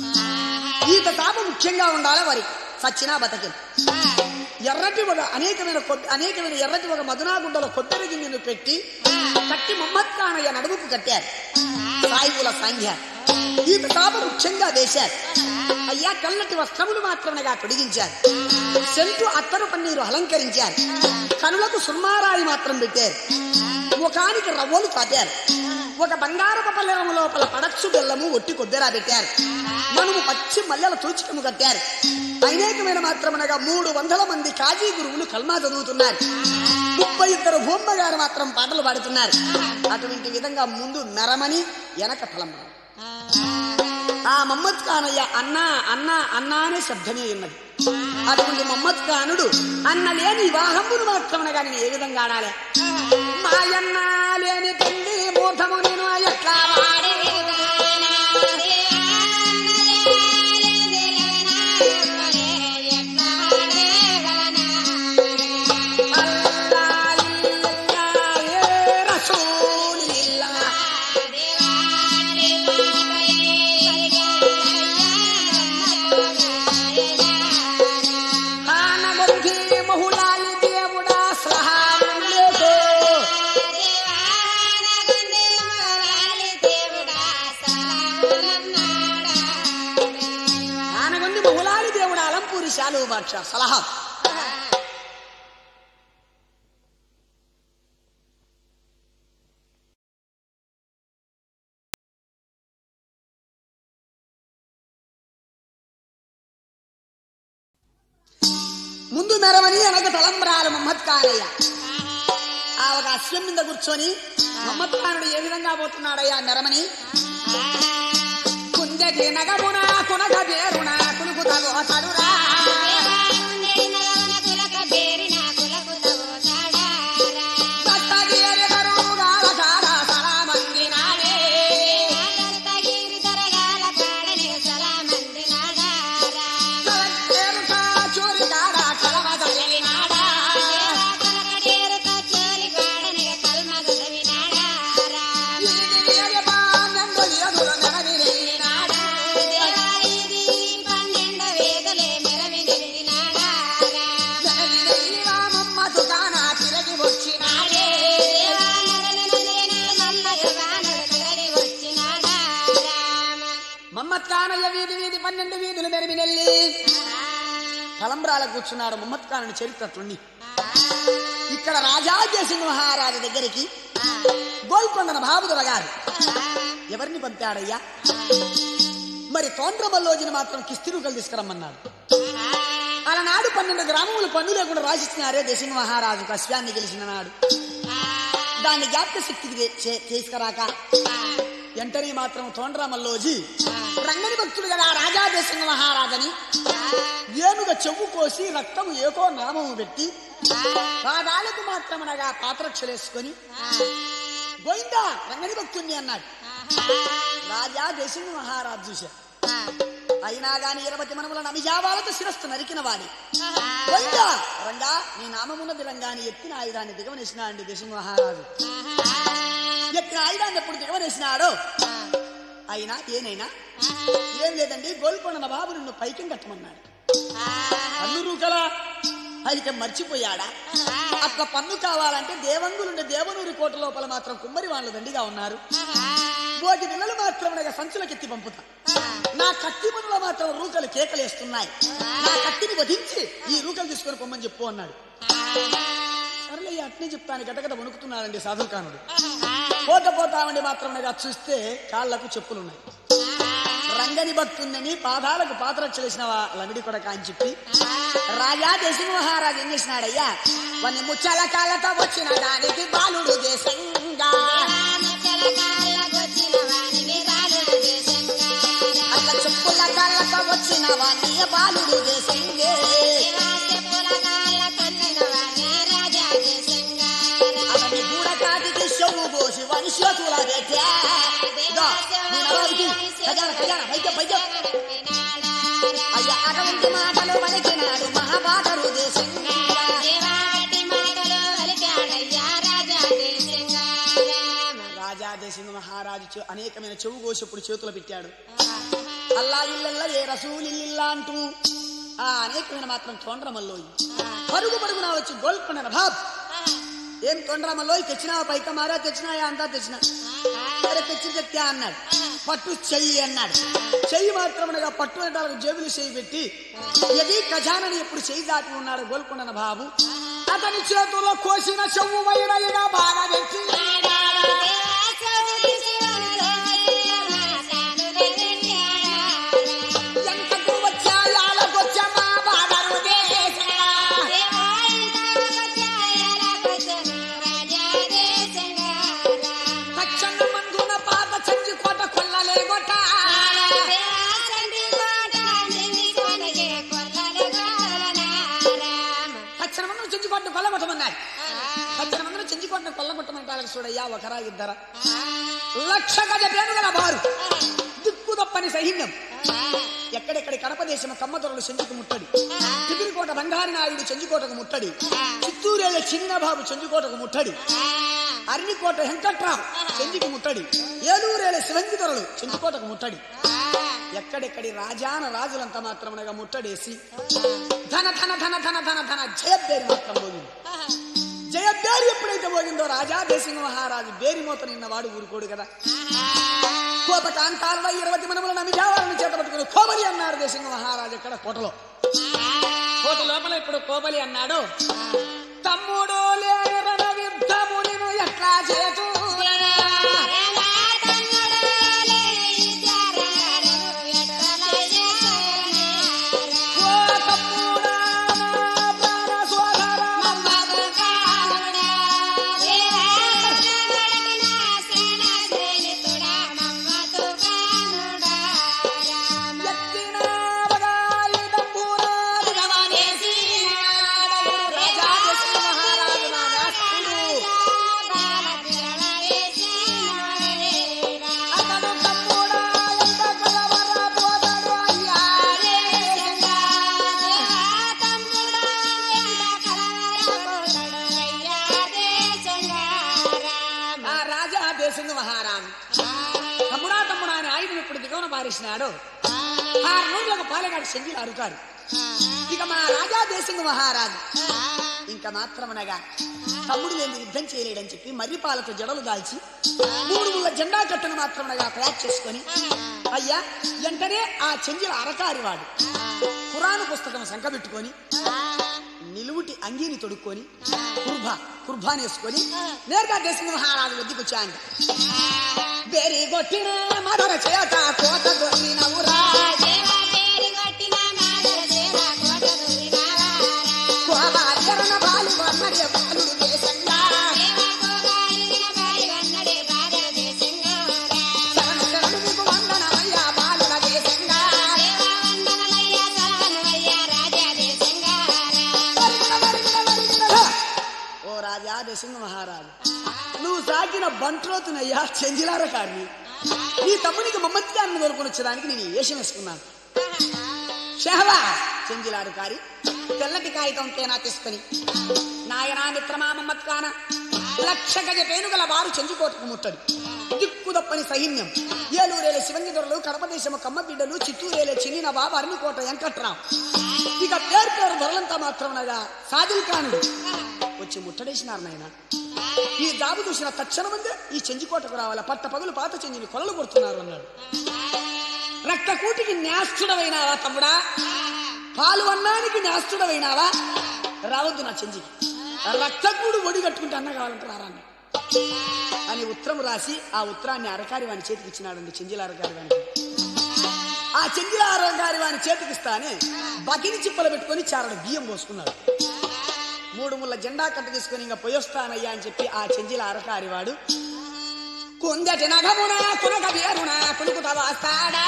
ఈత తాప ముఖ్యంగా ఉండాలి వారి సచ్చినా బతకి ఎర్రటి ఒక అనేకమైన కొబ్బ- అనేకమైన ఎర్రటి ఒక మధునాగుండలో కొబ్బరి గిన్నెను పెట్టి కట్టి మమ్మద్ ఖానయ్య నడుముకు కట్టారు సాయిబుల సంధ్య ఈత తాప ముఖ్యంగా వేశారు అయ్యా కల్లటి వస్త్రములు మాత్రమేగా తొడిగించారు సెంటు అత్తరు పన్నీరు అలంకరించారు కనులకు సుర్మారాయి మాత్రం పెట్టారు ముఖానికి రవ్వలు తాటారు ఒక బంగారపు పల్లెము లోపల పడచ్చు బెల్లము ఒట్టి కొద్దెరా పెట్టారు మనుము పచ్చి మల్లెల తూచికము కట్టారు అనేకమైన మాత్రమనగా మూడు వందల మంది కాజీ గురువులు కల్మా చదువుతున్నారు ముప్పై ఇద్దరు భూమ్మ గారు మాత్రం పాటలు పాడుతున్నారు అటువంటి విధంగా ముందు మెరమని వెనక తలంబరం ఆ మమ్మద్ ఖానయ్య అన్నా అన్నా అన్నా అనే శబ్దమే ఉన్నది అటువంటి మమ్మద్ ఖానుడు అన్న లేని వివాహమును మాత్రమనగా నేను ఏ విధంగా ఆడాలి మాయన్న లేని పెళ్లి మూఢము నేను ఎట్లా వాడి అల్లా ఇల్లా ఏ రసూలిల్లా. ఆనగొంది మహుళాలి దేవుడా సహాయములేదో. ఆనగొంది మహుళాలి దేవుడా అలంపూరి శాలువు బాక్ష సలహా ముందు మెరవని వెనక తలంబరాలు మహమ్మద్ ఖానయ్య ఆ ఒక అశ్వం మీద కూర్చొని మహమ్మద్ ఖానుడు ఏ విధంగా పోతున్నాడయ్యా మెరమని కుందగి నగమున కునగ బేరున కులుకుతలో తడురా సత్తగిరి బరువుగాల కాడ సలామందినాడే. కలక్కేరుక చూరి కాడ కలవదలినాడా. ఇది వేరే బాణందు ఎదురు నెరవిరినాడా. నెరవిరినివా మమ్మదు కాన తిరిగి వచ్చినాడే. మమ్మద్ ఖానయ్య వీధి వీధి పన్నెండు వీధులు మెరిమినెల్లి తలంబ్రాల కూర్చున్నాడు మమ్మద్ ఖాను చరిత్ర అట్లుండి ఇక్కడ రాజా జయసింహ మహారాజు దగ్గరికి గోల్కొండన బాబుదొర గారు ఎవరిని పంపాడయ్యా మరి తోండ్రబల్లోజిని మాత్రం కిస్తిరుకలు తీసుకురమ్మన్నాడు అలనాడు పన్నెండు గ్రామములు పన్ను లేకుండా రాసిచ్చినారే దేశింగ మహారాజుకు అశ్వాన్ని గెలిచిన నాడు దాన్ని జ్ఞాపక శక్తికి తే- చే- తీసుకురాక వెంటనే మాత్రం తోండ్రామల్లోజీ రంగని భక్తుడు కదా రాజాదేశంగ మహారాజని ఏనుగ చెవు కోసి రక్తము ఏకో నామము పెట్టి పాదాలకు మాత్రమనగా పాత్రక్షలేసుకొని గోయిందా రంగని భక్తుణ్ణి అన్నాడు రాజా దేశంగ మహారాజు చూశాడు అయినా గాని ఇరవతి మనముల నమిజావాలతో శిరస్సు నరికిన వాడి గోయిందా రంగా నీ నామమున్నది రంగాని ఎత్తిన ఆయుధాన్ని దిగవనేసిన అండి దేశంగ మహారాజు ఎత్తిన ఆయుధాన్ని ఎప్పుడు దిగవనేసినాడో అయినా ఏనైనా ఏం లేదండి గోల్కొండ బాబు నిన్ను పైకి కట్టమన్నాడు పన్ను రూకలా అయితే మర్చిపోయాడా అక్క పన్ను కావాలంటే దేవంగులుండే దేవనూరి కోట లోపల మాత్రం కుమ్మరి వాళ్ళు దండిగా ఉన్నారు భోగి నెలలు మాత్రం నాకు సంచులకెత్తి పంపుతా నా కత్తి పనులో మాత్రం రూకలు కేకలేస్తున్నాయి నా కత్తిని వధించి ఈ రూకలు తీసుకొని పొమ్మని చెప్పు అన్నాడు సర్లే అట్నే చెప్తాను గటగట వణుకుతున్నాడండి సాధుకానుడు పోత పోతామండి మాత్రం నాకు చూస్తే కాళ్లకు చెప్పులున్నాయి రంగని భక్తుందని పాదాలకు పాత్రక్షలేసిన లమిడి కొడక అని చెప్పి రాజా దేశం మహారాజు ఏం చేసినాడయ్యా కొన్ని ముచ్చాల కాళ్ళతో వచ్చిన దానికి బాలుడు దేశంగా అట్లా చెప్పుల కాళ్ళతో వచ్చిన వాణ్ణి బాలుడు దేశంగే అతని గూడకాటికి చెవు కోసి వాని చేతుల పెట్టా ఇదో, నీ నవాబుకి ఖజానా ఖజానా పైకి పైకి అయ్యా అటువంటి మాటలు పలికినాడు మహాబాటరు దేశంగా రాజా దేశంగ మహారాజు చె- అనేకమైన చెవు కోసప్పుడు చేతులు పెట్టాడు అల్లా ఇల్లల్లా ఏ రసూలిల్లా అంటూ ఆ అనేకమైన మాత్రం తొండ్రమల్లోయి పరుగు పరుగున వచ్చి గోల్కొండ బాబ్ ఏం తొండ్రమల్లోయి తెచ్చినావా పైక మారా తెచ్చినాయా అంతా తెచ్చినా సరే తెచ్చి తెచ్చా అన్నాడు పట్టు చెయ్యి అన్నాడు చెయ్యి మాత్రమనగా పట్టు వెంటాలకు జేబులు చేయి పెట్టి ఎది ఖజానని ఎప్పుడు చెయ్యి దాటి ఉన్నాడు గోల్కొండన బాబు అతని చేతుల్లో కోసిన చెవు వైరగా బాగా పెట్టి ఎంతకు వచ్చా యాలకొచ్చా మా బాదరు దేశంగా. తక్షణ మందున పాత చంచి కోట కొల్లలే గొట్ట తక్షణ మందున చెంచి కోట కొల్లగొట్టమన్నాడు తక్షణ మందున చెంచి కోట కొల్లగొట్టమంటారు చూడయ్యా ఒకరా ఇద్దరా లక్ష గజ పేనుగల బారు దిక్కు తప్పని సైన్యం ఎక్కడెక్కడి కడప దేశం కమ్మదొరలు చెంచుకు ముట్టడి తిగిరికోట బంగారు నాయుడు చెంచుకోటకు ముట్టడి చిత్తూరేళ్ళ చిన్నబాబు చెంచుకోటకు ముట్టడి అర్నికోట వెంకట్రావు చెంచుకు ముట్టడి ఏలూరేళ్ళ శివంగి దొరలు చెంచుకోటకు ముట్టడి ఎక్కడెక్కడి రాజాన రాజులంతా మాత్రమునగా ముట్టడేసి ధన ధన ధన ధన ధన ధన జయబేరి మాత్రం పోయింది జయబేరి ఎప్పుడైతే పోయిందో రాజా దేశింగ మహారాజు బేరి మోత నిన్నవాడు ఊరుకోడు కదా కోప కాంతాల్లో ఇరవై మనముల నమిజావాలను చేత పట్టుకుని కోబలి అన్నాడు దేశింగ మహారాజు ఇక్కడ కోటలో కోట లోపల ఇప్పుడు కోబలి అన్నాడు తమ్ముడు లేని రణ యుద్ధము నిన్ను ఎట్లా చేతు ఓ తమ్ముడా నా ప్రాణ సోదరా ఎత్తిన బగాయుధంబునా దిగవనేసి రాజా దేశింగ మహారాజు నా దాసుడు అతడు తమ్ముడా ఎంత కలవర పోతాడు అయ్యా ఆ రాజా దేశంగ మహారాజు తమ్ముడా తమ్ముడా అని ఆయన ఇప్పుడు దిగవన పారేసినాడు ఆరు రోజులకు పాలెగాడు సెంగిలు అరుకారు ఇక మా రాజా దేశంగ మహారాజు ఇంకా మాత్రమనగా తమ్ముడు లేని యుద్ధం చేయలేడని చెప్పి మర్రిపాలతో జడలు దాల్చి మూడు ముళ్ళ జెండా కట్టను మాత్రమనగా ప్యాక్ చేసుకొని అయ్యా వెంటనే ఆ చెంజిల అరకారివాడు పురాణ పుస్తకం సంకబెట్టుకొని నిలువుటి అంగీని తొడుక్కొని కుర్భ కుర్బాని వేసుకొని నేరుగా దేశంగ మహారాజు వద్దకు వచ్చాను బేరి కొట్టిన మధుర చేత కోట దొరికిన ఊరా కోబాలియరన బాలి వన్నడే బాలుడు దేశంగా రాజా దశంగ మహారాజు నువ్వు సాగిన బంట్రోతునయ్యా చెంజిలార కారిని నీ తమ్మునికి మమ్మత్తి గారిని దొరుకుని వచ్చడానికి నేను వేషం వేసుకున్నాను షహవా చెంజిలారు కారి తెల్లటి కాగితం తేనా తీసుకుని నాయనా మిత్రమా మమ్మత్ కాన లక్ష గజ పేనుగల వారు చెంచుకోటకు ముట్టడు దిక్కుదప్పని సైన్యం ఏలూరేలే శివంగి దొరలు కడప దేశము కమ్మ బిడ్డలు చిత్తూరేలే చిన్న బాబు అరణికోట వెంకట్రావు ఇక పేరు పేరు దొరలంతా మాత్రమనగా సాదిల్ ఖాను వచ్చి ముట్టడేసినారు నాయన ఈ జాబు చూసిన తక్షణమందే ఈ చెంచుకోటకు రావాల పట్ట పగులు పాత చెంజిని కొలలు కొడుతున్నారు అన్నాడు రక్తకూటికి న్యాస్తుడమైనావా తమ్ముడా పాలు అన్నానికి న్యాస్తుడమైనావా రావద్దు నా చెంజికి రక్తకూడు ఒడి కట్టుకుంటే అన్న కావాలంటే రారా అన్నాడు. అని ఉత్తరం రాసి ఆ ఉత్తరాన్ని అరకారి వాని చేతికి ఇచ్చినాడండి చెంజిల అరకారి వానికి ఆ చెంజిల అరకారి వాని చేతికి ఇస్తానే బకిని చిప్పలు పెట్టుకొని చారడు బియ్యం పోసుకున్నాడు మూడు ముళ్ళ జెండా కట్ట తీసుకొని ఇంకా పోయొస్తానయ్యా అని చెప్పి ఆ చెంజిల అరకారి వాడు కొందటి నగమున కొనక బేరున కొనుకుతా వస్తాడా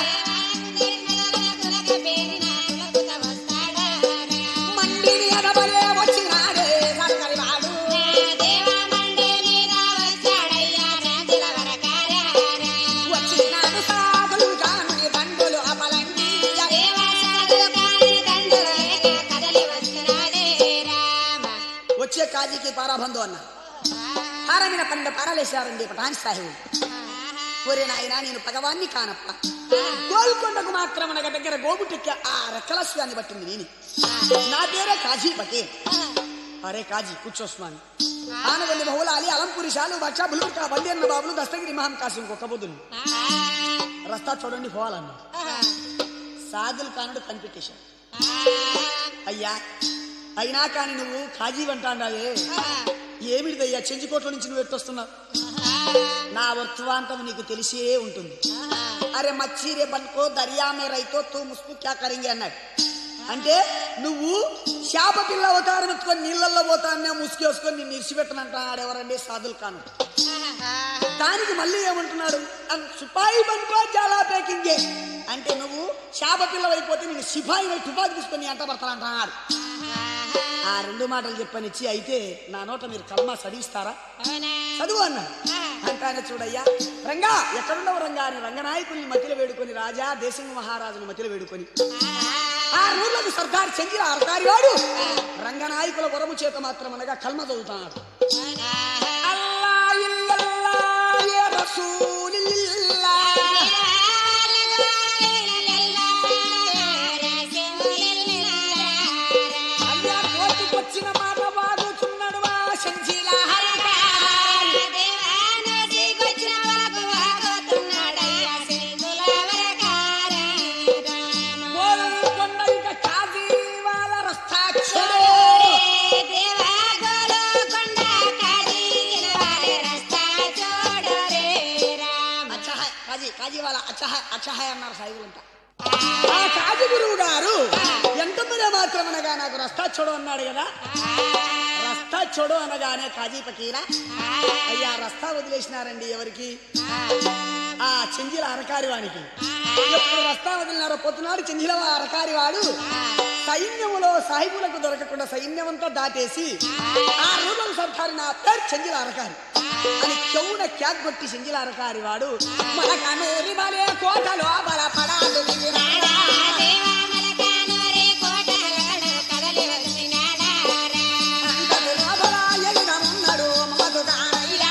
మండిని ఎడబలే వచ్చినాడే అరకారి వాడు వచ్చినాడు సాగులు కానుని బండులు అపలండి వచ్చే కాజీకి పారాబంధు అన్న హారమిన పన్నెండు పారాలేశారండి పటాన్ సాహిబు ఒరే నాయన నేను పగవాన్ని కానప్ప గోల్కొండకు మాత్రం అనగ దగ్గర గోబుటెక్కి ఆ రెక్కలస్వాన్ని పట్టింది నేను నా పేరే కాజీ పటేల్ అరే కాజీ కూర్చోస్వామి ఆనవల్లి బహుళాలి అలంపురి షాలు బక్ష బులుక బందేన్న బాబులు దస్తగిరి మహం కాసిం కుక్కబుద్ధులు రస్తా చూడండి పోవాలన్నా సాదుల్ కానుడు కనిపెట్టేశాడు అయ్యా అయినా కానీ నువ్వు కాజీ అంటాండావే ఏమిటిదయ్యా చెంచుకోట్ల నుంచి నువ్వు ఎట్టొస్తున్నావు నా వర్తవాంతం నీకు తెలిసే ఉంటుంది అరే మచ్చి రే బన్కో దర్యా మే రైతో తూ ముస్కు క్యా కరింగే అన్నాడు అంటే నువ్వు శాప పిల్ల అవతారం ఎత్తుకొని నీళ్ళల్లో పోతానే ముసుకేసుకొని నిన్ను ఇరిచిపెట్టనంటున్నాడు ఎవరండి సాదుల్ ఖాన్ దానికి మళ్ళీ ఏమంటున్నాడు అన్ సిపాయి బన్కో చాలా పేకింగే అంటే నువ్వు శాప పిల్లవైపోతే నేను సిపాయి తుపాకి తీసుకొని ఎంట పడతానంటున్నాడు ఆ రెండు మాటలు చెప్పనిచ్చి అయితే నా నోట మీరు కల్మా చదివిస్తారా చదువు అన్నాడు అంటానే చూడయ్యా రంగా ఎక్కడున్నావు రంగా అని రంగనాయకుల్ని మతిలో వేడుకొని రాజా దేశంగ మహారాజుని మతిలో వేడుకొని ఆ ఊర్లకు సర్దార్ చెందిన అర్దారి వాడు రంగనాయకుల వరము చేత మాత్రం అనగా కల్మ చదువుతున్నాడు అల్లా ఇల్లల్లా యా రసూలిల్లా. అయ్యా కోర్టుకొచ్చిన మాట వాగుతున్నాడు మా సంజీల హరికారు. గోల్కొండ ఇక కాజీ వాళ్ళ రస్తాక్షుడు. అచ్చా హై, కాజీ కాజీ వాళ్ళ అచ్చా హై, అచ్చా హై అన్నారు సాయిబులంతా ఆ కాజీ గురువు గారు ఎంత మంది మాత్రం అనగా నాకు రస్తా చూడు అన్నాడు కదా రస్తా చూడు అనగానే కాజీ పకీరా అయ్యా రస్తా వదిలేసినారండి ఎవరికి ఆ చెంజిల అరకారి వానికి ఎప్పుడు రస్తా వదిలినారో పొద్దునాడు చెంజిల అరకారి వాడు సైన్యములో సాహిబులకు దొరకకుండా సైన్యమంతా దాటేసి ఆ రూపం సర్కారి నా పేరు చెంజిల అరకారి అని చెవున క్యాక్ కొట్టి చెంజిల అరకారి వాడు మన కనూరి బలే కోటలో బలపడాదు దిగినాడా. అంతకు లోపల ఎగిరమున్నాడు మధుగానయ్యా.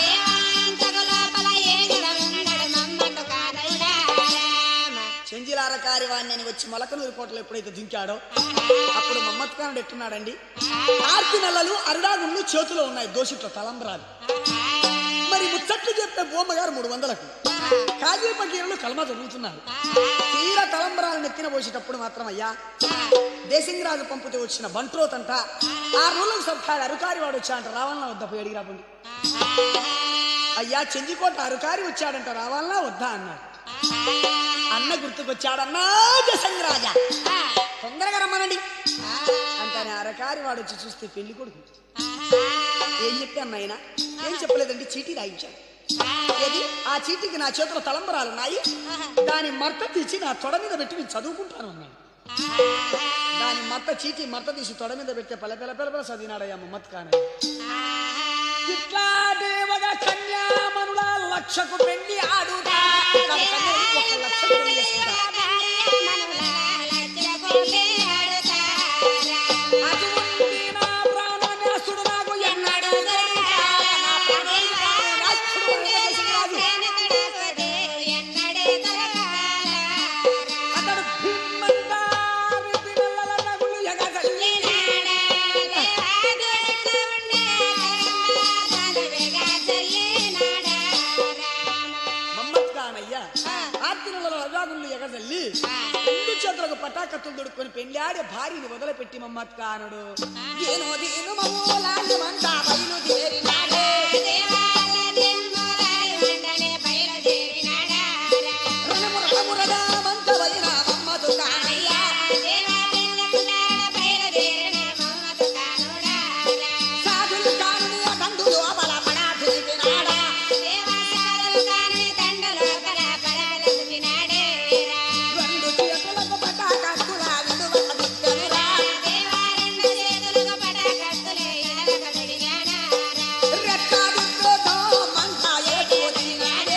చెంజిల అరకారి వాడిని అని వచ్చి మొలకనూరు కోటలో ఎప్పుడైతే దించాడో అప్పుడు మమ్మత్ ఖానుడు ఎట్టున్నాడండి ఆర్తి నెలలు అరుడాగుళ్ళు చేతిలో ఉన్నాయి దోషిట్లో తలంబరాలు మరి ముచ్చట్లు చెప్పే బొమ్మగారు మూడు వందలకు కాజీ పకీరులు కల్మ చదువుతున్నారు తీర తలంబరాలను ఎత్తిన పోసేటప్పుడు మాత్రం అయ్యా దేశంగిరాజు పంపితే వచ్చిన బంట్రోతంట ఆ రోజులకు సబ్కాడు అరుకారి వాడు వచ్చాడంట రావాలన్నా వద్దా పోయి అడిగి రాబండి అయ్యా చెంజికోట అరుకారి వచ్చాడంట రావాలన్నా వద్దా అన్నాడు అన్న గుర్తుకొచ్చాడన్నా జసంగరాజా తొందరగా రమ్మనండి అంటానే అరకారి వాడు వచ్చి చూస్తే పెళ్లి కొడుకు ఏం చెప్పాను నాయన ఏం చెప్పలేదండి చీటీ రాయించాడు ఏది ఆ చీటీకి నా చేతిలో తలంబరాలు ఉన్నాయి దాని మర్త తీసి నా తొడ మీద పెట్టి నేను చదువుకుంటాను అన్నాడు దాని మత్త చీటి మత్త తీసి తొడ మీద పెడితే పల పిల్ల పిల్ల పిల్ల చదివినాడయ్యా మమ్మత్ కానయ్య ఇట్లా దేవగ కన్యామనుల లక్షకు పెళ్లి ఆడుతా కాదు, కన్యని ఒక లక్షకు పెళ్లి చేసుకుంటా అటువంటి నా ప్రాణనేస్తుడు నాకు ఎన్నడూ దొరికా. నా ప్రాణనేస్తుడు వెంకటేశ్వరరాజు. అతడు భీమంగారి పిల్లల నగులు ఎగదల్లి. మమ్మత్ కానయ్య ఆర్తినులలో రజాగుళ్ళు ఎగదల్లి రెండు చేతులకు పటాకత్తులు దొడుక్కొని పెళ్ళాడే భార్యని వదిలిపెట్టి మమ్మత్ కానుడు ఏనో దీను మమ్మూలాలి మంట బయలుదేరినాడే రణము రణమురగా మంట వైన మమ్మతు కానయ్య సాధులు కానుని అటండు లోపల పడా తిరిగినాడా రెండు చేతులకు పటాకత్తుల విడువల దిక్కనురా రెక్కాదిక్కుతో మంట ఏటి వదిలినాడే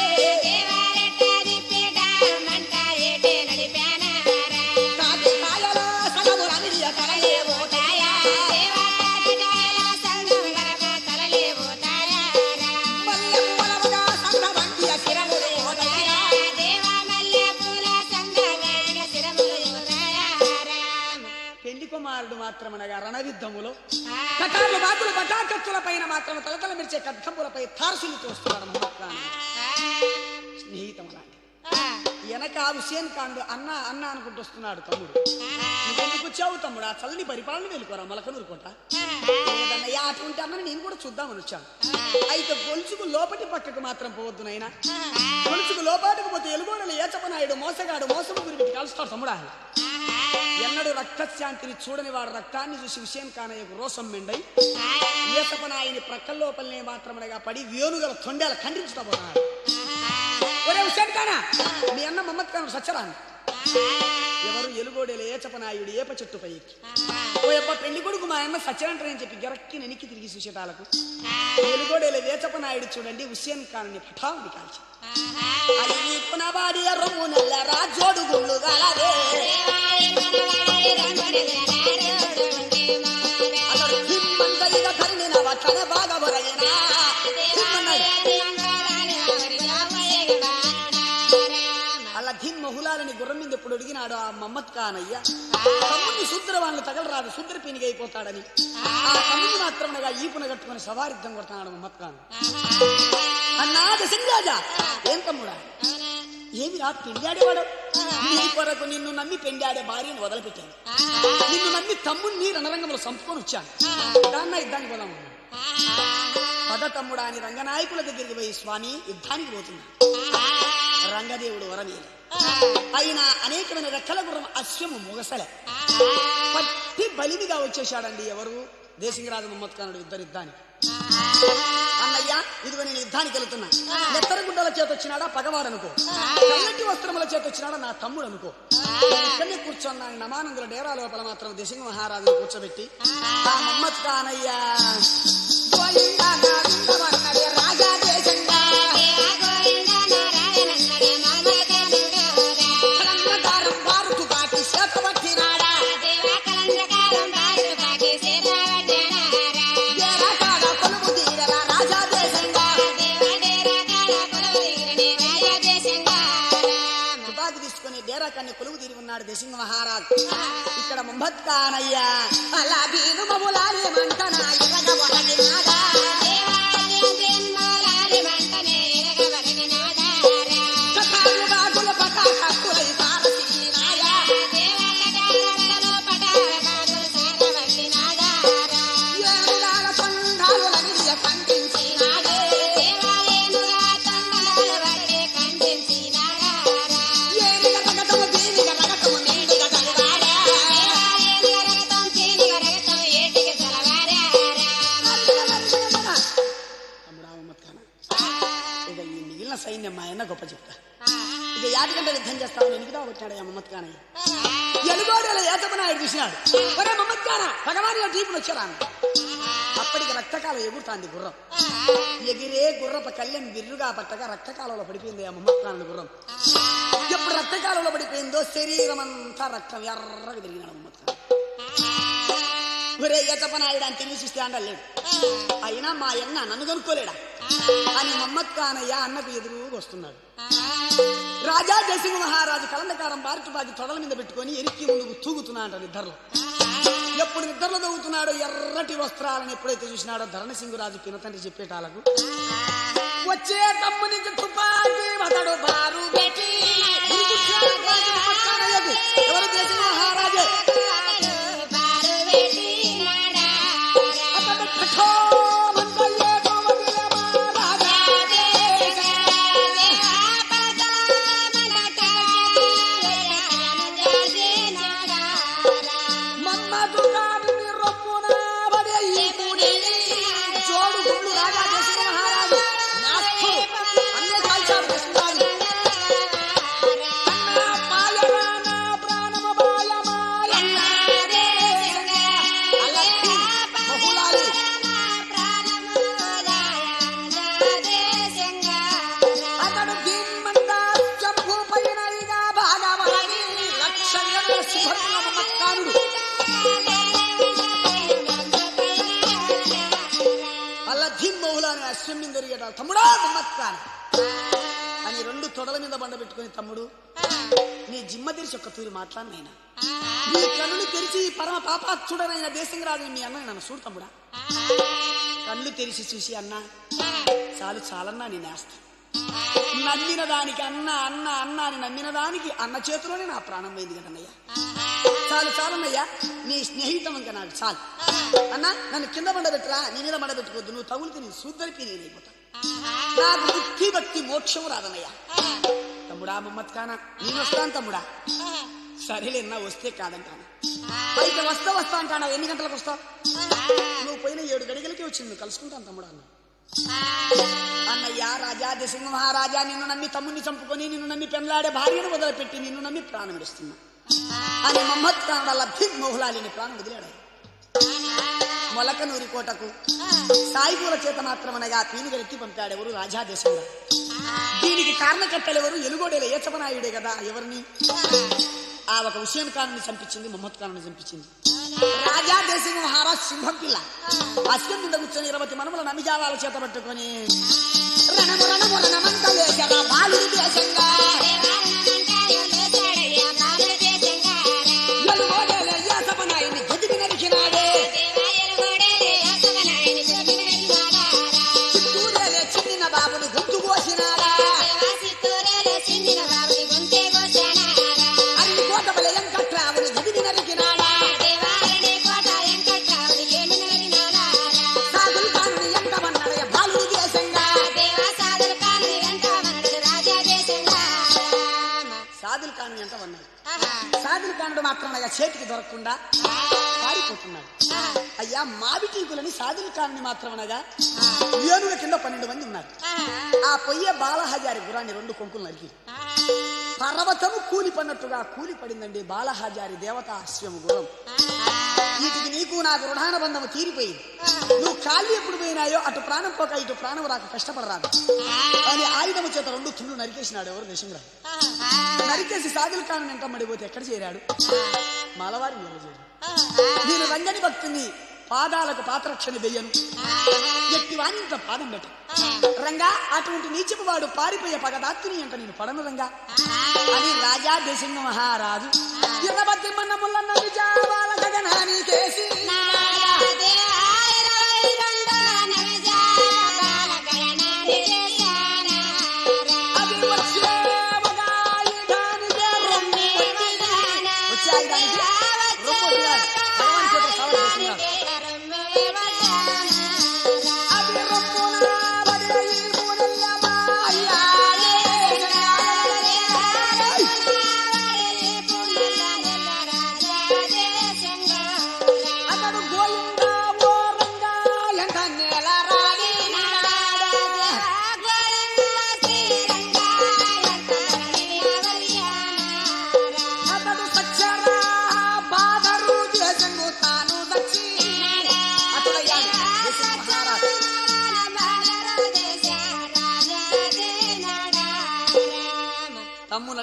కాకి కాయలో సగములనిడియ తలయే పోతాయా మల్లె పూలముగా సంగ వంటియ శిరములు పోతాయా పెళ్లి కుమారుడు మాత్రమనగా రణయుద్ధములో కటార్లు బాతులు పటాకత్తుల పైన మాత్రం తలతల మెరిచే కద్దంబులపై తారసులు తోస్తున్నాడు మహమ్మద్ ఖాన్ స్నేహితం అలాంటి వెనక హుసేన్ ఖాన్ అన్న అన్న అనుకుంటూ వస్తున్నాడు తమ్ముడు నువ్వెందుకు వచ్చావు తమ్ముడు ఆ చల్లని పరిపాలన వెళ్ళుకోరా మలకనూరుకుంటా లేదన్నయ్య అటువంటి అన్నని నేను కూడా చూద్దామని వచ్చాను అయితే గొలుసుకు లోపటి పక్కకు మాత్రం పోవద్దు నాయనా గొలుసుకు లోపాటుకు పోతే ఎలుగోడలు ఏచపనాయుడు మోసగాడు మోసము గురించి కలుస్తాడు తమ్ముడా ఎన్నడు రక్తశాంతిని చూడని వాడు రక్తాన్ని చూసి విషయం కానయ్యకు రోసం మెండై ఏసపనాయని ప్రక్కల లోపలనే మాత్రమనగా పడి వేణుగల తొండేల ఖండించుతా పోతున్నాడు ఒరే హుసేన్ ఖానా మీ అన్న మమ్మత్ ఖాన్ సచ్చరాను ఎవరు ఎలుగోడేల ఏచపనాయుడు ఏప చెట్టుపై ఎక్కి ఓ అబ్బ పెళ్లి కొడుకు మా అన్న సత్యనంటారని చెప్పి గరక్కి నెనికి తిరిగి సుశేటాలకు ఎలుగోడేల వేచపనాయుడు చూడండి హుసేన్ ఖాన్ని పఠావుని కాల్చి అది నిప్పునవాడి రొమ్ము నెల్ల రాజోడు గుళ్ళు గలదే అతడు హిమ్మంత ఇక ధరిన వట్టన బాగా బొరగినా అలా ధిన్ మహులాలని గుర్రం మీద ఎప్పుడు అడిగినాడు ఆ మమ్మత్ కానయ్య తమ్ముడిని శుద్ర వాళ్ళు తగలరాదు శుద్ర పీనిగా అయిపోతాడని ఆ తమ్ముడిని మాత్రమనగా ఈపున కట్టుకుని సవారిద్దం కొడుతున్నాడు మమ్మత్ ఖాన్ అన్నాద సింగాజా ఏం తమ్ముడా ఏమి రా పెండాడేవాడు నీ కొరకు నిన్ను నమ్మి పెండాడే భార్యను వదిలిపెట్టాను నిన్ను నమ్మి తమ్ముడిని రణరంగంలో సంపుకొని వచ్చాను దాన్న యుద్ధానికి పోదాం పద తమ్ముడా అని రంగనాయకుల దగ్గరికి పోయి స్వామి యుద్ధానికి పోతున్నా రంగదేవుడు వరమేలు అయినా అనేకమైన రెక్కల గుర్రం అశ్వము ముగసలే పట్టి బలిమిగా వచ్చేశాడండి ఎవరు దేశింగరాజు మహమ్మద్ ఖానుడు యుద్ధ యుద్ధానికి అన్నయ్య ఇదిగో నేను యుద్ధానికి వెళ్తున్నా నెత్తర గుడ్డల చేత వచ్చినాడా పగవాడు అనుకో తెల్లటి వస్త్రముల చేత వచ్చినాడా నా తమ్ముడు అనుకో నేను ఇక్కడనే కూర్చున్నా నమానందుల డేరా లోపల మాత్రం దేశింగ మహారాజును కూర్చోబెట్టి ఆ మహమ్మద్ ఖానయ్య గోయిందా గోవిందమన్నడే రాజా దేశంగా కలంగకారం వారుకు కాటి చేత పట్టినాడా ఏరాకాడ కొలువు తీరలా రాజా దేశంగా తుపాకి తీసుకుని డేరా కన్ని కొలువు తీరి ఉన్నాడు దేశింగ మహారాజ్ ఇక్కడ ముంబత్ కానయ్యా అలా బీను మములాలి మంటనా ఎరగ వరగినాడా కథాలు బాగుల పటాకత్తులై తారసినాడా ఏనుగాల సంఘాలు లగిలియ కంటించినాడే ఏనుగ రగతము దీనిగ రగతము నిండుగ కలిగాడా తమ్ముడా మహమ్మద్ ఖానా ఇక ఈ మిగిలిన సైన్యం మా అన్న గొప్ప చెప్తా ఇక యాటి గంటలు యుద్ధం చేస్తామని ఎనికిదా వచ్చాడు మహమ్మద్ ఖానయ్య ఎలుగోడల ఏతపనాయుడు చూసినాడు ఒరే మమ్మద్దారా భగవాన్ గారు టీపులు వచ్చారా అన్న. అప్పటికి రక్తకాలం ఎగురుతాంది గుర్రం ఎగిరే గుర్రప కళ్యాణ్ బిర్రుగా పట్టగా రక్తకాలంలో పడిపోయింది ఆ మమ్మత్కాలను గుర్రం ఎప్పుడు రక్తకాలంలో పడిపోయిందో శరీరం అంతా రక్తం ఎర్రగా తిరిగినాడు మమ్మత్కాలం ఒరే ఏతపనాయుడు అని తిరిగి చూస్తే అండలేడు అయినా మా అన్న నన్ను కనుక్కోలేడా అని మమ్మద్ ఖానయ్య అన్నకు ఎదురుగా వస్తున్నాడు రాజా జయసింహ మహారాజు కలందకారం బారికి బాగి తొడల మీద పెట్టుకొని ఎరికి ముందుకు తూగుతున్నాడు నిద్రలో ఎప్పుడు నిద్రలో తవ్వుతున్నాడో ఎర్రటి వస్త్రాలను ఎప్పుడైతే చూసినాడో ధరణసింగురాజు పినతండ్రి చెప్పేటాలకు వచ్చే తమ్మునికి తుపాకి అతడు బారు పెట్టి ఉరుకుచ్చాడు రాజు మమ్మద్ ఖానయ్యకు. ఎవరు జయసింహ మహారాజే అతడు కఠోమంతయ్యే గోవదిల మహారాజా. మన్మధు గారిని రొమ్మున పడే ఈ గుడి. జోడు గుళ్ళు రాజా జయసింహ మహారాజు నాస్తు అన్నీ కాల్చాడు కృష్ణరాజు అన్నా పాయనా నా ప్రాణమ పాయమాయన్న అలక్కి బహుళాలి అతడు భీమండ జంబు పైన ఇక భాగవతి లక్షణ సుభద్ర మమత్కారుడు అలా ధిమ్ బహుళ అని అశ్వం మీద తిరిగేట తమ్ముడా మమ్మత్కాన్ అని రెండు తొడల మీద బండ పెట్టుకుని తమ్ముడు నీ జిమ్మ తెరిచి ఒక్క తూరి మాట్లాడినైనా నీ కన్నులు తెరిచి ఈ పరమ పాపాత్సుడనైన దేశంరాజు మీ అన్న నన్ను చూడు తమ్ముడా కళ్ళు తెరిచి చూసి అన్నా చాలు చాలన్నా నేను వేస్తా నమ్మిన దానికి అన్న అన్న అన్న అని నమ్మిన దానికి అన్న చేతిలోనే నా ప్రాణం పోయింది కదన్నయ్యా చాలు చాలన్నయ్యా నీ స్నేహితం ఇంకా నాకు చాలు అన్న నన్ను కింద బండబెట్టరా నీ మీద బండబెట్టుకోవద్దు నువ్వు తగులుకి నీ సూద్దరికి నేనైపోతా నాకు బుద్ధి భక్తి మోక్షం రాదన్నయ్యా తమ్ముడా మమ్మత్ కానా నేను వస్తాను తమ్ముడా సరేలే అన్న వస్తే కాదంటాను అయితే వస్తా వస్తా అంటాను ఎన్ని గంటలకు వస్తావు నువ్వు పోయిన ఏడు గడిగలకి వచ్చింది నువ్వు కలుసుకుంటాను తమ్ముడా అన్న అన్నయ్య రాజా దశసింహ మహారాజా నిన్ను నమ్మి తమ్ముని చంపుకొని నిన్ను నమ్మి పెండ్లాడే భార్యను వదిలిపెట్టి నిన్ను నమ్మి ప్రాణం విడుస్తున్నా అని మహమ్మద్ ఖాన్ వల్ల భీమ్ మొహలాలిని ప్రాణం వదిలాడు మొలకనూరి కోటకు సాయిపూల చేత మాత్రమనగా పీనుగరెత్తి పంపాడు ఎవరు రాజా దేశంలో దీనికి కారణకర్తలు ఎవరు ఎలుగోడేల ఏచపనాయుడే కదా ఎవరిని ఆ ఒక హుసేన్ ఖాన్ చంపించింది మొహమ్మద్ ఖాన్ చంపించింది రాజా దేశం మహారాజ్ సింహం పిల్ల అస్యం మీద కూర్చొని ఇరవై మనముల నమిజావాల చేత పట్టుకొని రణము రణము రణమంత లేచగా బాలుడి దేశంగా ఎలుగోడేల ఏచపనాయుని గదికి నరికినాడే చిత్తూరేలే చిన్న బాబుని గొంతు కోసినాడా అన్ని కోటబల ఎంకట్రావుని గదికి నరికినాడా సాగులు కానుని ఎంకమన్నాడే బాలుడి దేశంగా సాదుల్ ఖాన్ ఎంత అన్నాడు సాదుల్ ఖానుడు మాత్రమే చేతికి దొరకకుండా పారిపోతున్నాడు అయ్యా మాబిటీకులని సాదుల్ ఖాన్ని మాత్రమనగా ఏనుగ కింద పన్నెండు మంది ఉన్నారు ఆ పొయ్యే బాలహజారి గురాన్ని రెండు కొంకులు నరికి పర్వతము కూలి పడినట్టుగా కూలి పడిందండి బాలహజారి దేవత అశ్వము గురం వీటికి నీకు నాకు రుణానుబంధము తీరిపోయింది నువ్వు కాళ్ళు ఎప్పుడు పోయినాయో అటు ప్రాణం పోక ఇటు ప్రాణం రాక కష్టపడరాదు అని ఆయుధము చేత రెండు తుళ్ళు నరికేసినాడు ఎవరు దేశంరాజు నరికేసి సాదుల్ ఖాన్ వెంట మడిపోతే ఎక్కడ చేరాడు మలవారి మీద చేరాడు నేను రంగని భక్తుని పాదాలకు పాత్రక్షణ వెయ్యను ఎట్టి వాణి ఇంత పాదం పెట్ట రంగా అటువంటి నీచపు వాడు పారిపోయే పగదాత్తుని అంట నేను పడను రంగా అని రాజా దేశంగ మహారాజు ఇరవతి మన్నములన్న విజావాల గగనాని కేసి అది వచ్చే ఒక ఆయుధానికే రొమ్ము కొట్టి. వచ్చే ఆయుధానికి రొమ్ము కొట్టినాడు. భగవాన్ చేత సవాలు చేస్తున్నాడు. అది రొమ్మున పడిన ఈ మూడెల్లమాయాలే. అతడు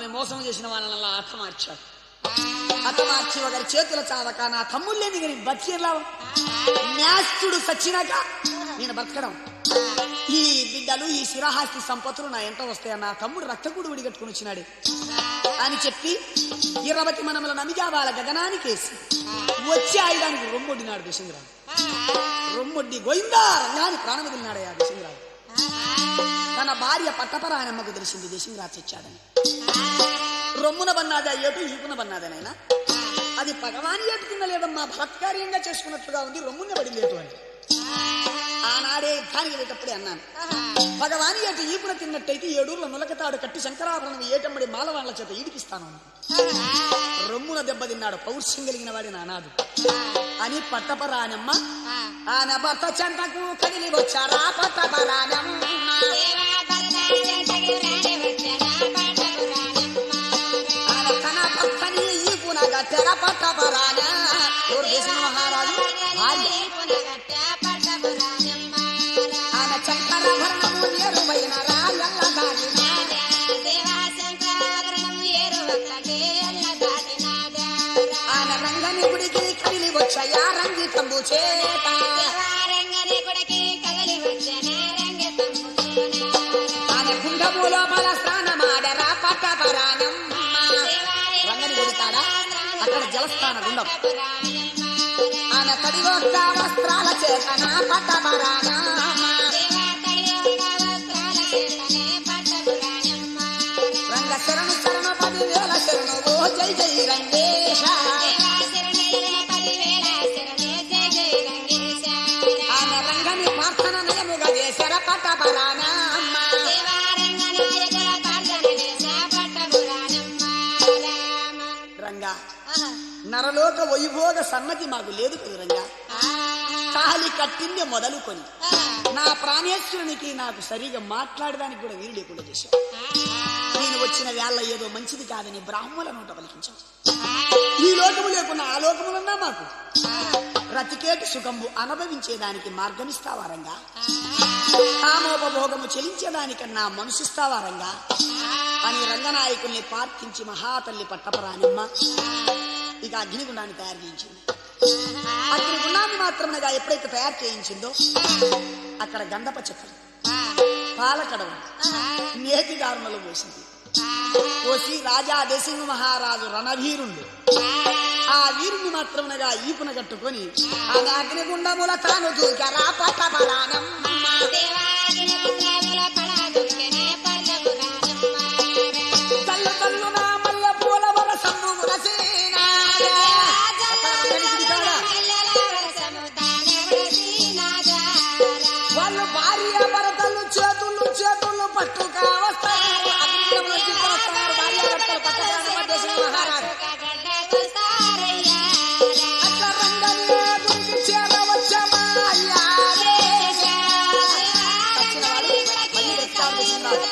తనని మోసం చేసిన వాళ్ళని హతమార్చాడు హతమార్చి ఒకరి చేతుల చావక నా తమ్ముళ్ళేని కానీ బతికేలా న్యాస్తుడు సచ్చినాక నేను బతకడం ఈ బిడ్డలు ఈ శిరహాస్తి సంపత్తులు నా ఎంట వస్తాయి నా తమ్ముడు రక్తకుడు విడిగట్టుకుని వచ్చినాడు అని చెప్పి ఇరవతి మనముల నమిజావాల గగనానికేసి వచ్చి ఆయుధానికి రొమ్మొడ్డినాడు దిశంగిరావు రొమ్మొడ్డి గోయిందా రంగాని ప్రాణం వదిలినాడయ్యా దిశంగిరావు తన భార్య పట్టపరాయనమ్మకు తెలిసింది దిశంగిరాజు చచ్చాడని రొమ్మున బన్నాదా ఏటు ఈపున బన్నాదనైనా అది పగవాని ఏటు కింద లేదమ్మా బలత్కార్యంగా చేసుకున్నట్లుగా ఉంది రొమ్మున పడింది ఏటు అని ఆనాడే యుద్ధానికి వెళ్ళేటప్పుడే అన్నాను భగవాని ఏటు ఈపున తిన్నట్టయితే ఏడూర్ల నులకతాడు కట్టి శంకరాభరణం ఏటమ్మడి మాలవాళ్ల చేత ఈడిపిస్తాను రొమ్మున దెబ్బతిన్నాడు పౌరుషం కలిగిన వాడి నానాదు అని పట్టపరానమ్మ ఆన భర్త చెంతకు కదిలి వచ్చారా పట్టపరానమ్మ ఆన తన భర్తని ఈపునగా తెర పట్టపరాన ఎవరు దేశం మహారాజు భార్య ఆన శంకరాభరణము నేరువైన రాయల్ల దాటిన ఆన రంగని గుడికి కదిలి వచ్చాయా రంగి తంబు చేత ఆన గుండము లోపల స్నానమాడరా పట్టపరానమ్మ రంగని కొడుతాడా అక్కడ జలస్థాన గుండం ఆన తడి ఒక్క వస్త్రాల చేతన పట్టపరానమ్మ రంగ శరణు శరణు పదివేల శరణు ఓ జై జై రంగేశ ఆమె రంగని ప్రార్థన నయముగా చేశార పట్టపరానమ్మ రంగా నరలోక వైభోగ సన్నతి మాకు లేదు కదా రంగా తాళి కట్టింది మొదలుకొని నా ప్రాణేశ్వరునికి నాకు సరిగా మాట్లాడడానికి కూడా వీలు లేకుండా చేశావు నేను వచ్చిన వేళ ఏదో మంచిది కాదని బ్రాహ్మణ నోట పలికించావు ఈ లోకము లేకున్నా ఆ లోకములన్నా మాకు రతికేటు సుఖంబు అనుభవించేదానికి మార్గమిస్తావా రంగా కామోపభోగము చెలించేదానికన్నా మనసిస్తావా రంగా అని రంగనాయకుల్ని ప్రార్థించి మహాతల్లి పట్టపరానిమ్మ ఇక అగ్నిగుండాన్ని తయారు చేయించింది అగ్నిగుండాన్ని మాత్రమేగా ఎప్పుడైతే తయారు చేయించిందో అక్కడ గంధప చెక్కలు పాలకడవ నేతి దారుణలు పోసింది పోసి రాజా దేశింగు మహారాజు రణవీరుండు ఆ వీరుని మాత్రమునగా ఈపున కట్టుకొని ఆ అగ్నిగుండముల తాను దూకరా పట్టపరానమ్మ తల్లు తల్లు నా మల్ల పూల వరసము గురసేన. అక్కడ రంగని గుడి కాడ వాళ్ళు భార్య భర్తలు చేతులు చేతులు పట్టుగా వస్తారు అగ్నిగుండంలో చిక్కులు వస్తున్నారు భార్య భర్తలు పట్టుగా దేశం మహారాజు అట్లా రంగని గుడికి చేరవచ్చమా అయ్యారే. వచ్చిన వాడు మళ్ళీ వెతకాలి చేస్తున్నారు.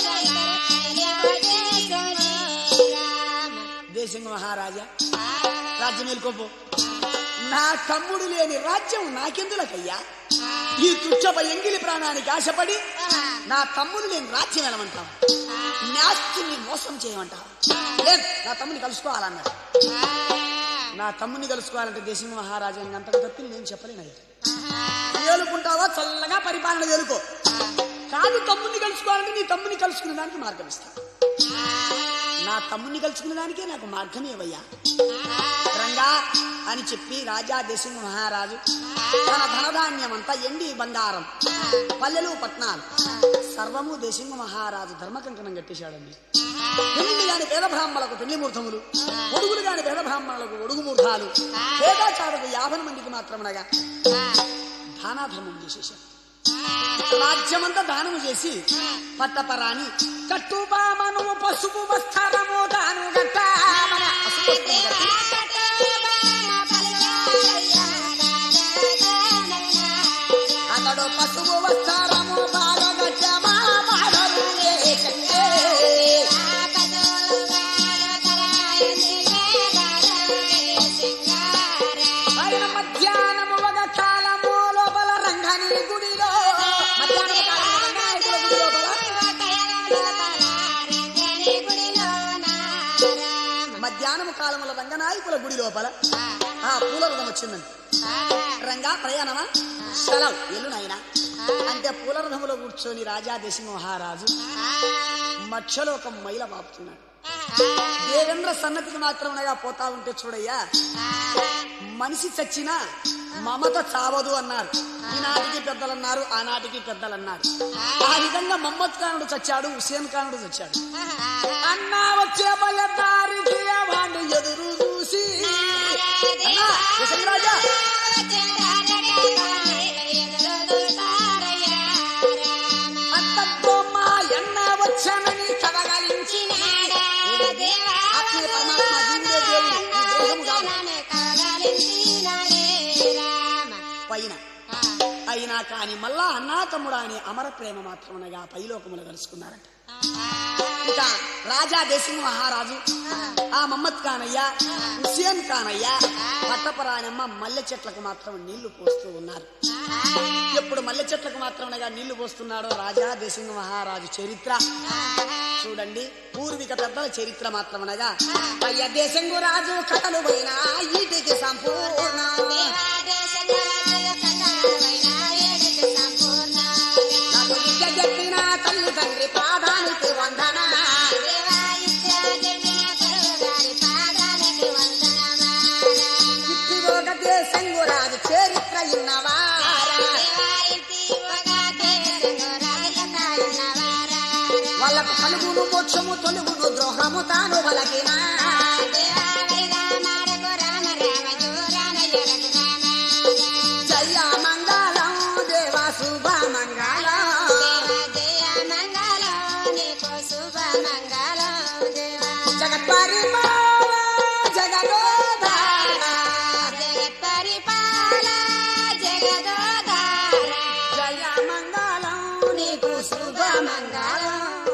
దేశంగ మహారాజా రాజ్యం మేల్కోపో నా తమ్ముడు లేని రాజ్యం నాకెందులకయ్యా ఈ తుచ్చప ఎంగిలి ప్రాణానికి ఆశపడి నా తమ్ముడు లేని రాజ్యం వెళ్ళమంటావు నాస్తిని మోసం చేయమంటావు లేదు నా తమ్ముని కలుసుకోవాలన్నాడు నా తమ్ముని కలుసుకోవాలంటే దేశంగ మహారాజా అంతకు తప్పి నేను చెప్పలేనయ్యా ఏలుకుంటావా చల్లగా పరిపాలన వేలుకో కాదు తమ్ముని కలుసుకోవాలంటే నీ తమ్ముని కలుసుకునే దానికి మార్గం ఇస్తా నా తమ్ముని కలుసుకునే దానికే నాకు మార్గం ఏవయ్యా రంగా అని చెప్పి రాజా దేశంగ మహారాజు తన ధనధాన్యం అంతా ఎండి బంగారం పల్లెలు పట్నాలు సర్వము దేశంగ మహారాజు ధర్మకంకణం కట్టేశాడండి పెళ్లి కాని పేద బ్రాహ్మణులకు పెళ్లి ముహూర్తములు ఒడుగులు కాని పేద బ్రాహ్మణులకు ఒడుగు ముహూర్తాలు పేదాచారకు యాభై మందికి మాత్రమనగా దానాధర్మం చేసేశారు రాజ్యమంతా దానము చేసి పట్టపరాని కట్టుబామను పసుపు వస్త్రము దాను గట్టామన పసుపు వస్త్రము కట్టి అతడు పసుపు వస్త్రము బాగా గట్టమా బాడలు వేసంగే. ఆయన మధ్యాహ్నము ఒక కాలము లోపల రంగని గుడిలో మధ్యాహ్నము కాలము రంగనాయకుల గుడి లోపల వినాయకుల గుడి లోపల ఆ పూల రథం వచ్చిందండి రంగా ప్రయాణమా సెలవు ఎల్లు నాయనా అంటే పూల రథములో కూర్చొని రాజా దేశ మహారాజు మధ్యలో ఒక మైల బాపుతున్నాడు దేవేంద్ర సన్నతికి మాత్రం అనగా పోతా ఉంటే చూడయ్యా మనిషి చచ్చినా మమత చావదు అన్నారు ఈనాటికి పెద్దలు అన్నారు ఆనాటికి పెద్దలు అన్నారు ఆ విధంగా మమ్మద్ ఖానుడు చచ్చాడు హుసేన్ ఖానుడు చచ్చాడు అన్నా వచ్చే బయదారికి వాడు ఎదురు చూసి అన్నా, హుసేన్ రాజా అంతతో మా ఎన్న వచ్చానని కదగలించి ఆత్మీయ పరమాత్మ జీవుడే దేవుడు ఈ దేహము కాదు పైన అయినా కాని మళ్ళా అన్నా తమ్ముడా అని అమర ప్రేమ మాత్రమనగా పైలోకములు కలుసుకున్నారట ఇంకా రాజా దేశింగ్ మహారాజు ఆ మమ్మద్ ఖానయ్య హుసేన్ ఖానయ్య పట్టపరాయనమ్మ మల్లె చెట్లకు మాత్రం నీళ్లు పోస్తూ ఉన్నారు ఎప్పుడు మల్లె చెట్లకు మాత్రమనగా నీళ్లు పోస్తున్నాడో రాజా దేశింగ్ మహారాజు చరిత్ర చూడండి పూర్వీక పెద్దల చరిత్ర మాత్రమనగా అయ్య దేశంగు రాజు కథలు పోయినా ఈటికి సంపూర్ణ నాకు విద్య చెప్పిన తల్లి తండ్రి పాదానికి వందన ఇట్టి ఒక దేశంగు రాజు చరిత్ర ఇన్నవారా వాళ్ళకు కలుగును మోక్షము తొలుగును ద్రోహము తాను వలకినా జయ మంగళం దేవా శుభ మంగళం జగత్పరిపాల జగదోధార జయ మంగళం నీకు శుభ మంగళం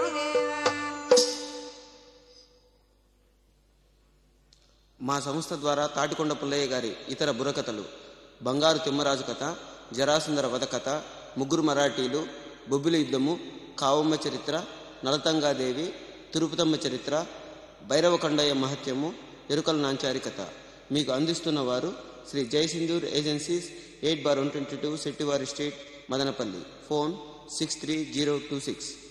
మా సంస్థ ద్వారా తాటికొండ పుల్లయ్య గారి ఇతర బుర్రకథలు బంగారు తిమ్మరాజు కథ జరాసుందర వధ కథ ముగ్గురు మరాఠీలు బొబ్బిలి యుద్ధము కావమ్మ చరిత్ర నలతంగాదేవి తిరుపతమ్మ చరిత్ర భైరవకండయ్య మహత్యము ఎరుకల నాంచారి కథ మీకు అందిస్తున్న వారు Sri Jayasindhoor agencies eight bar one twenty two Settivari street Madanapalli phone six three zero two six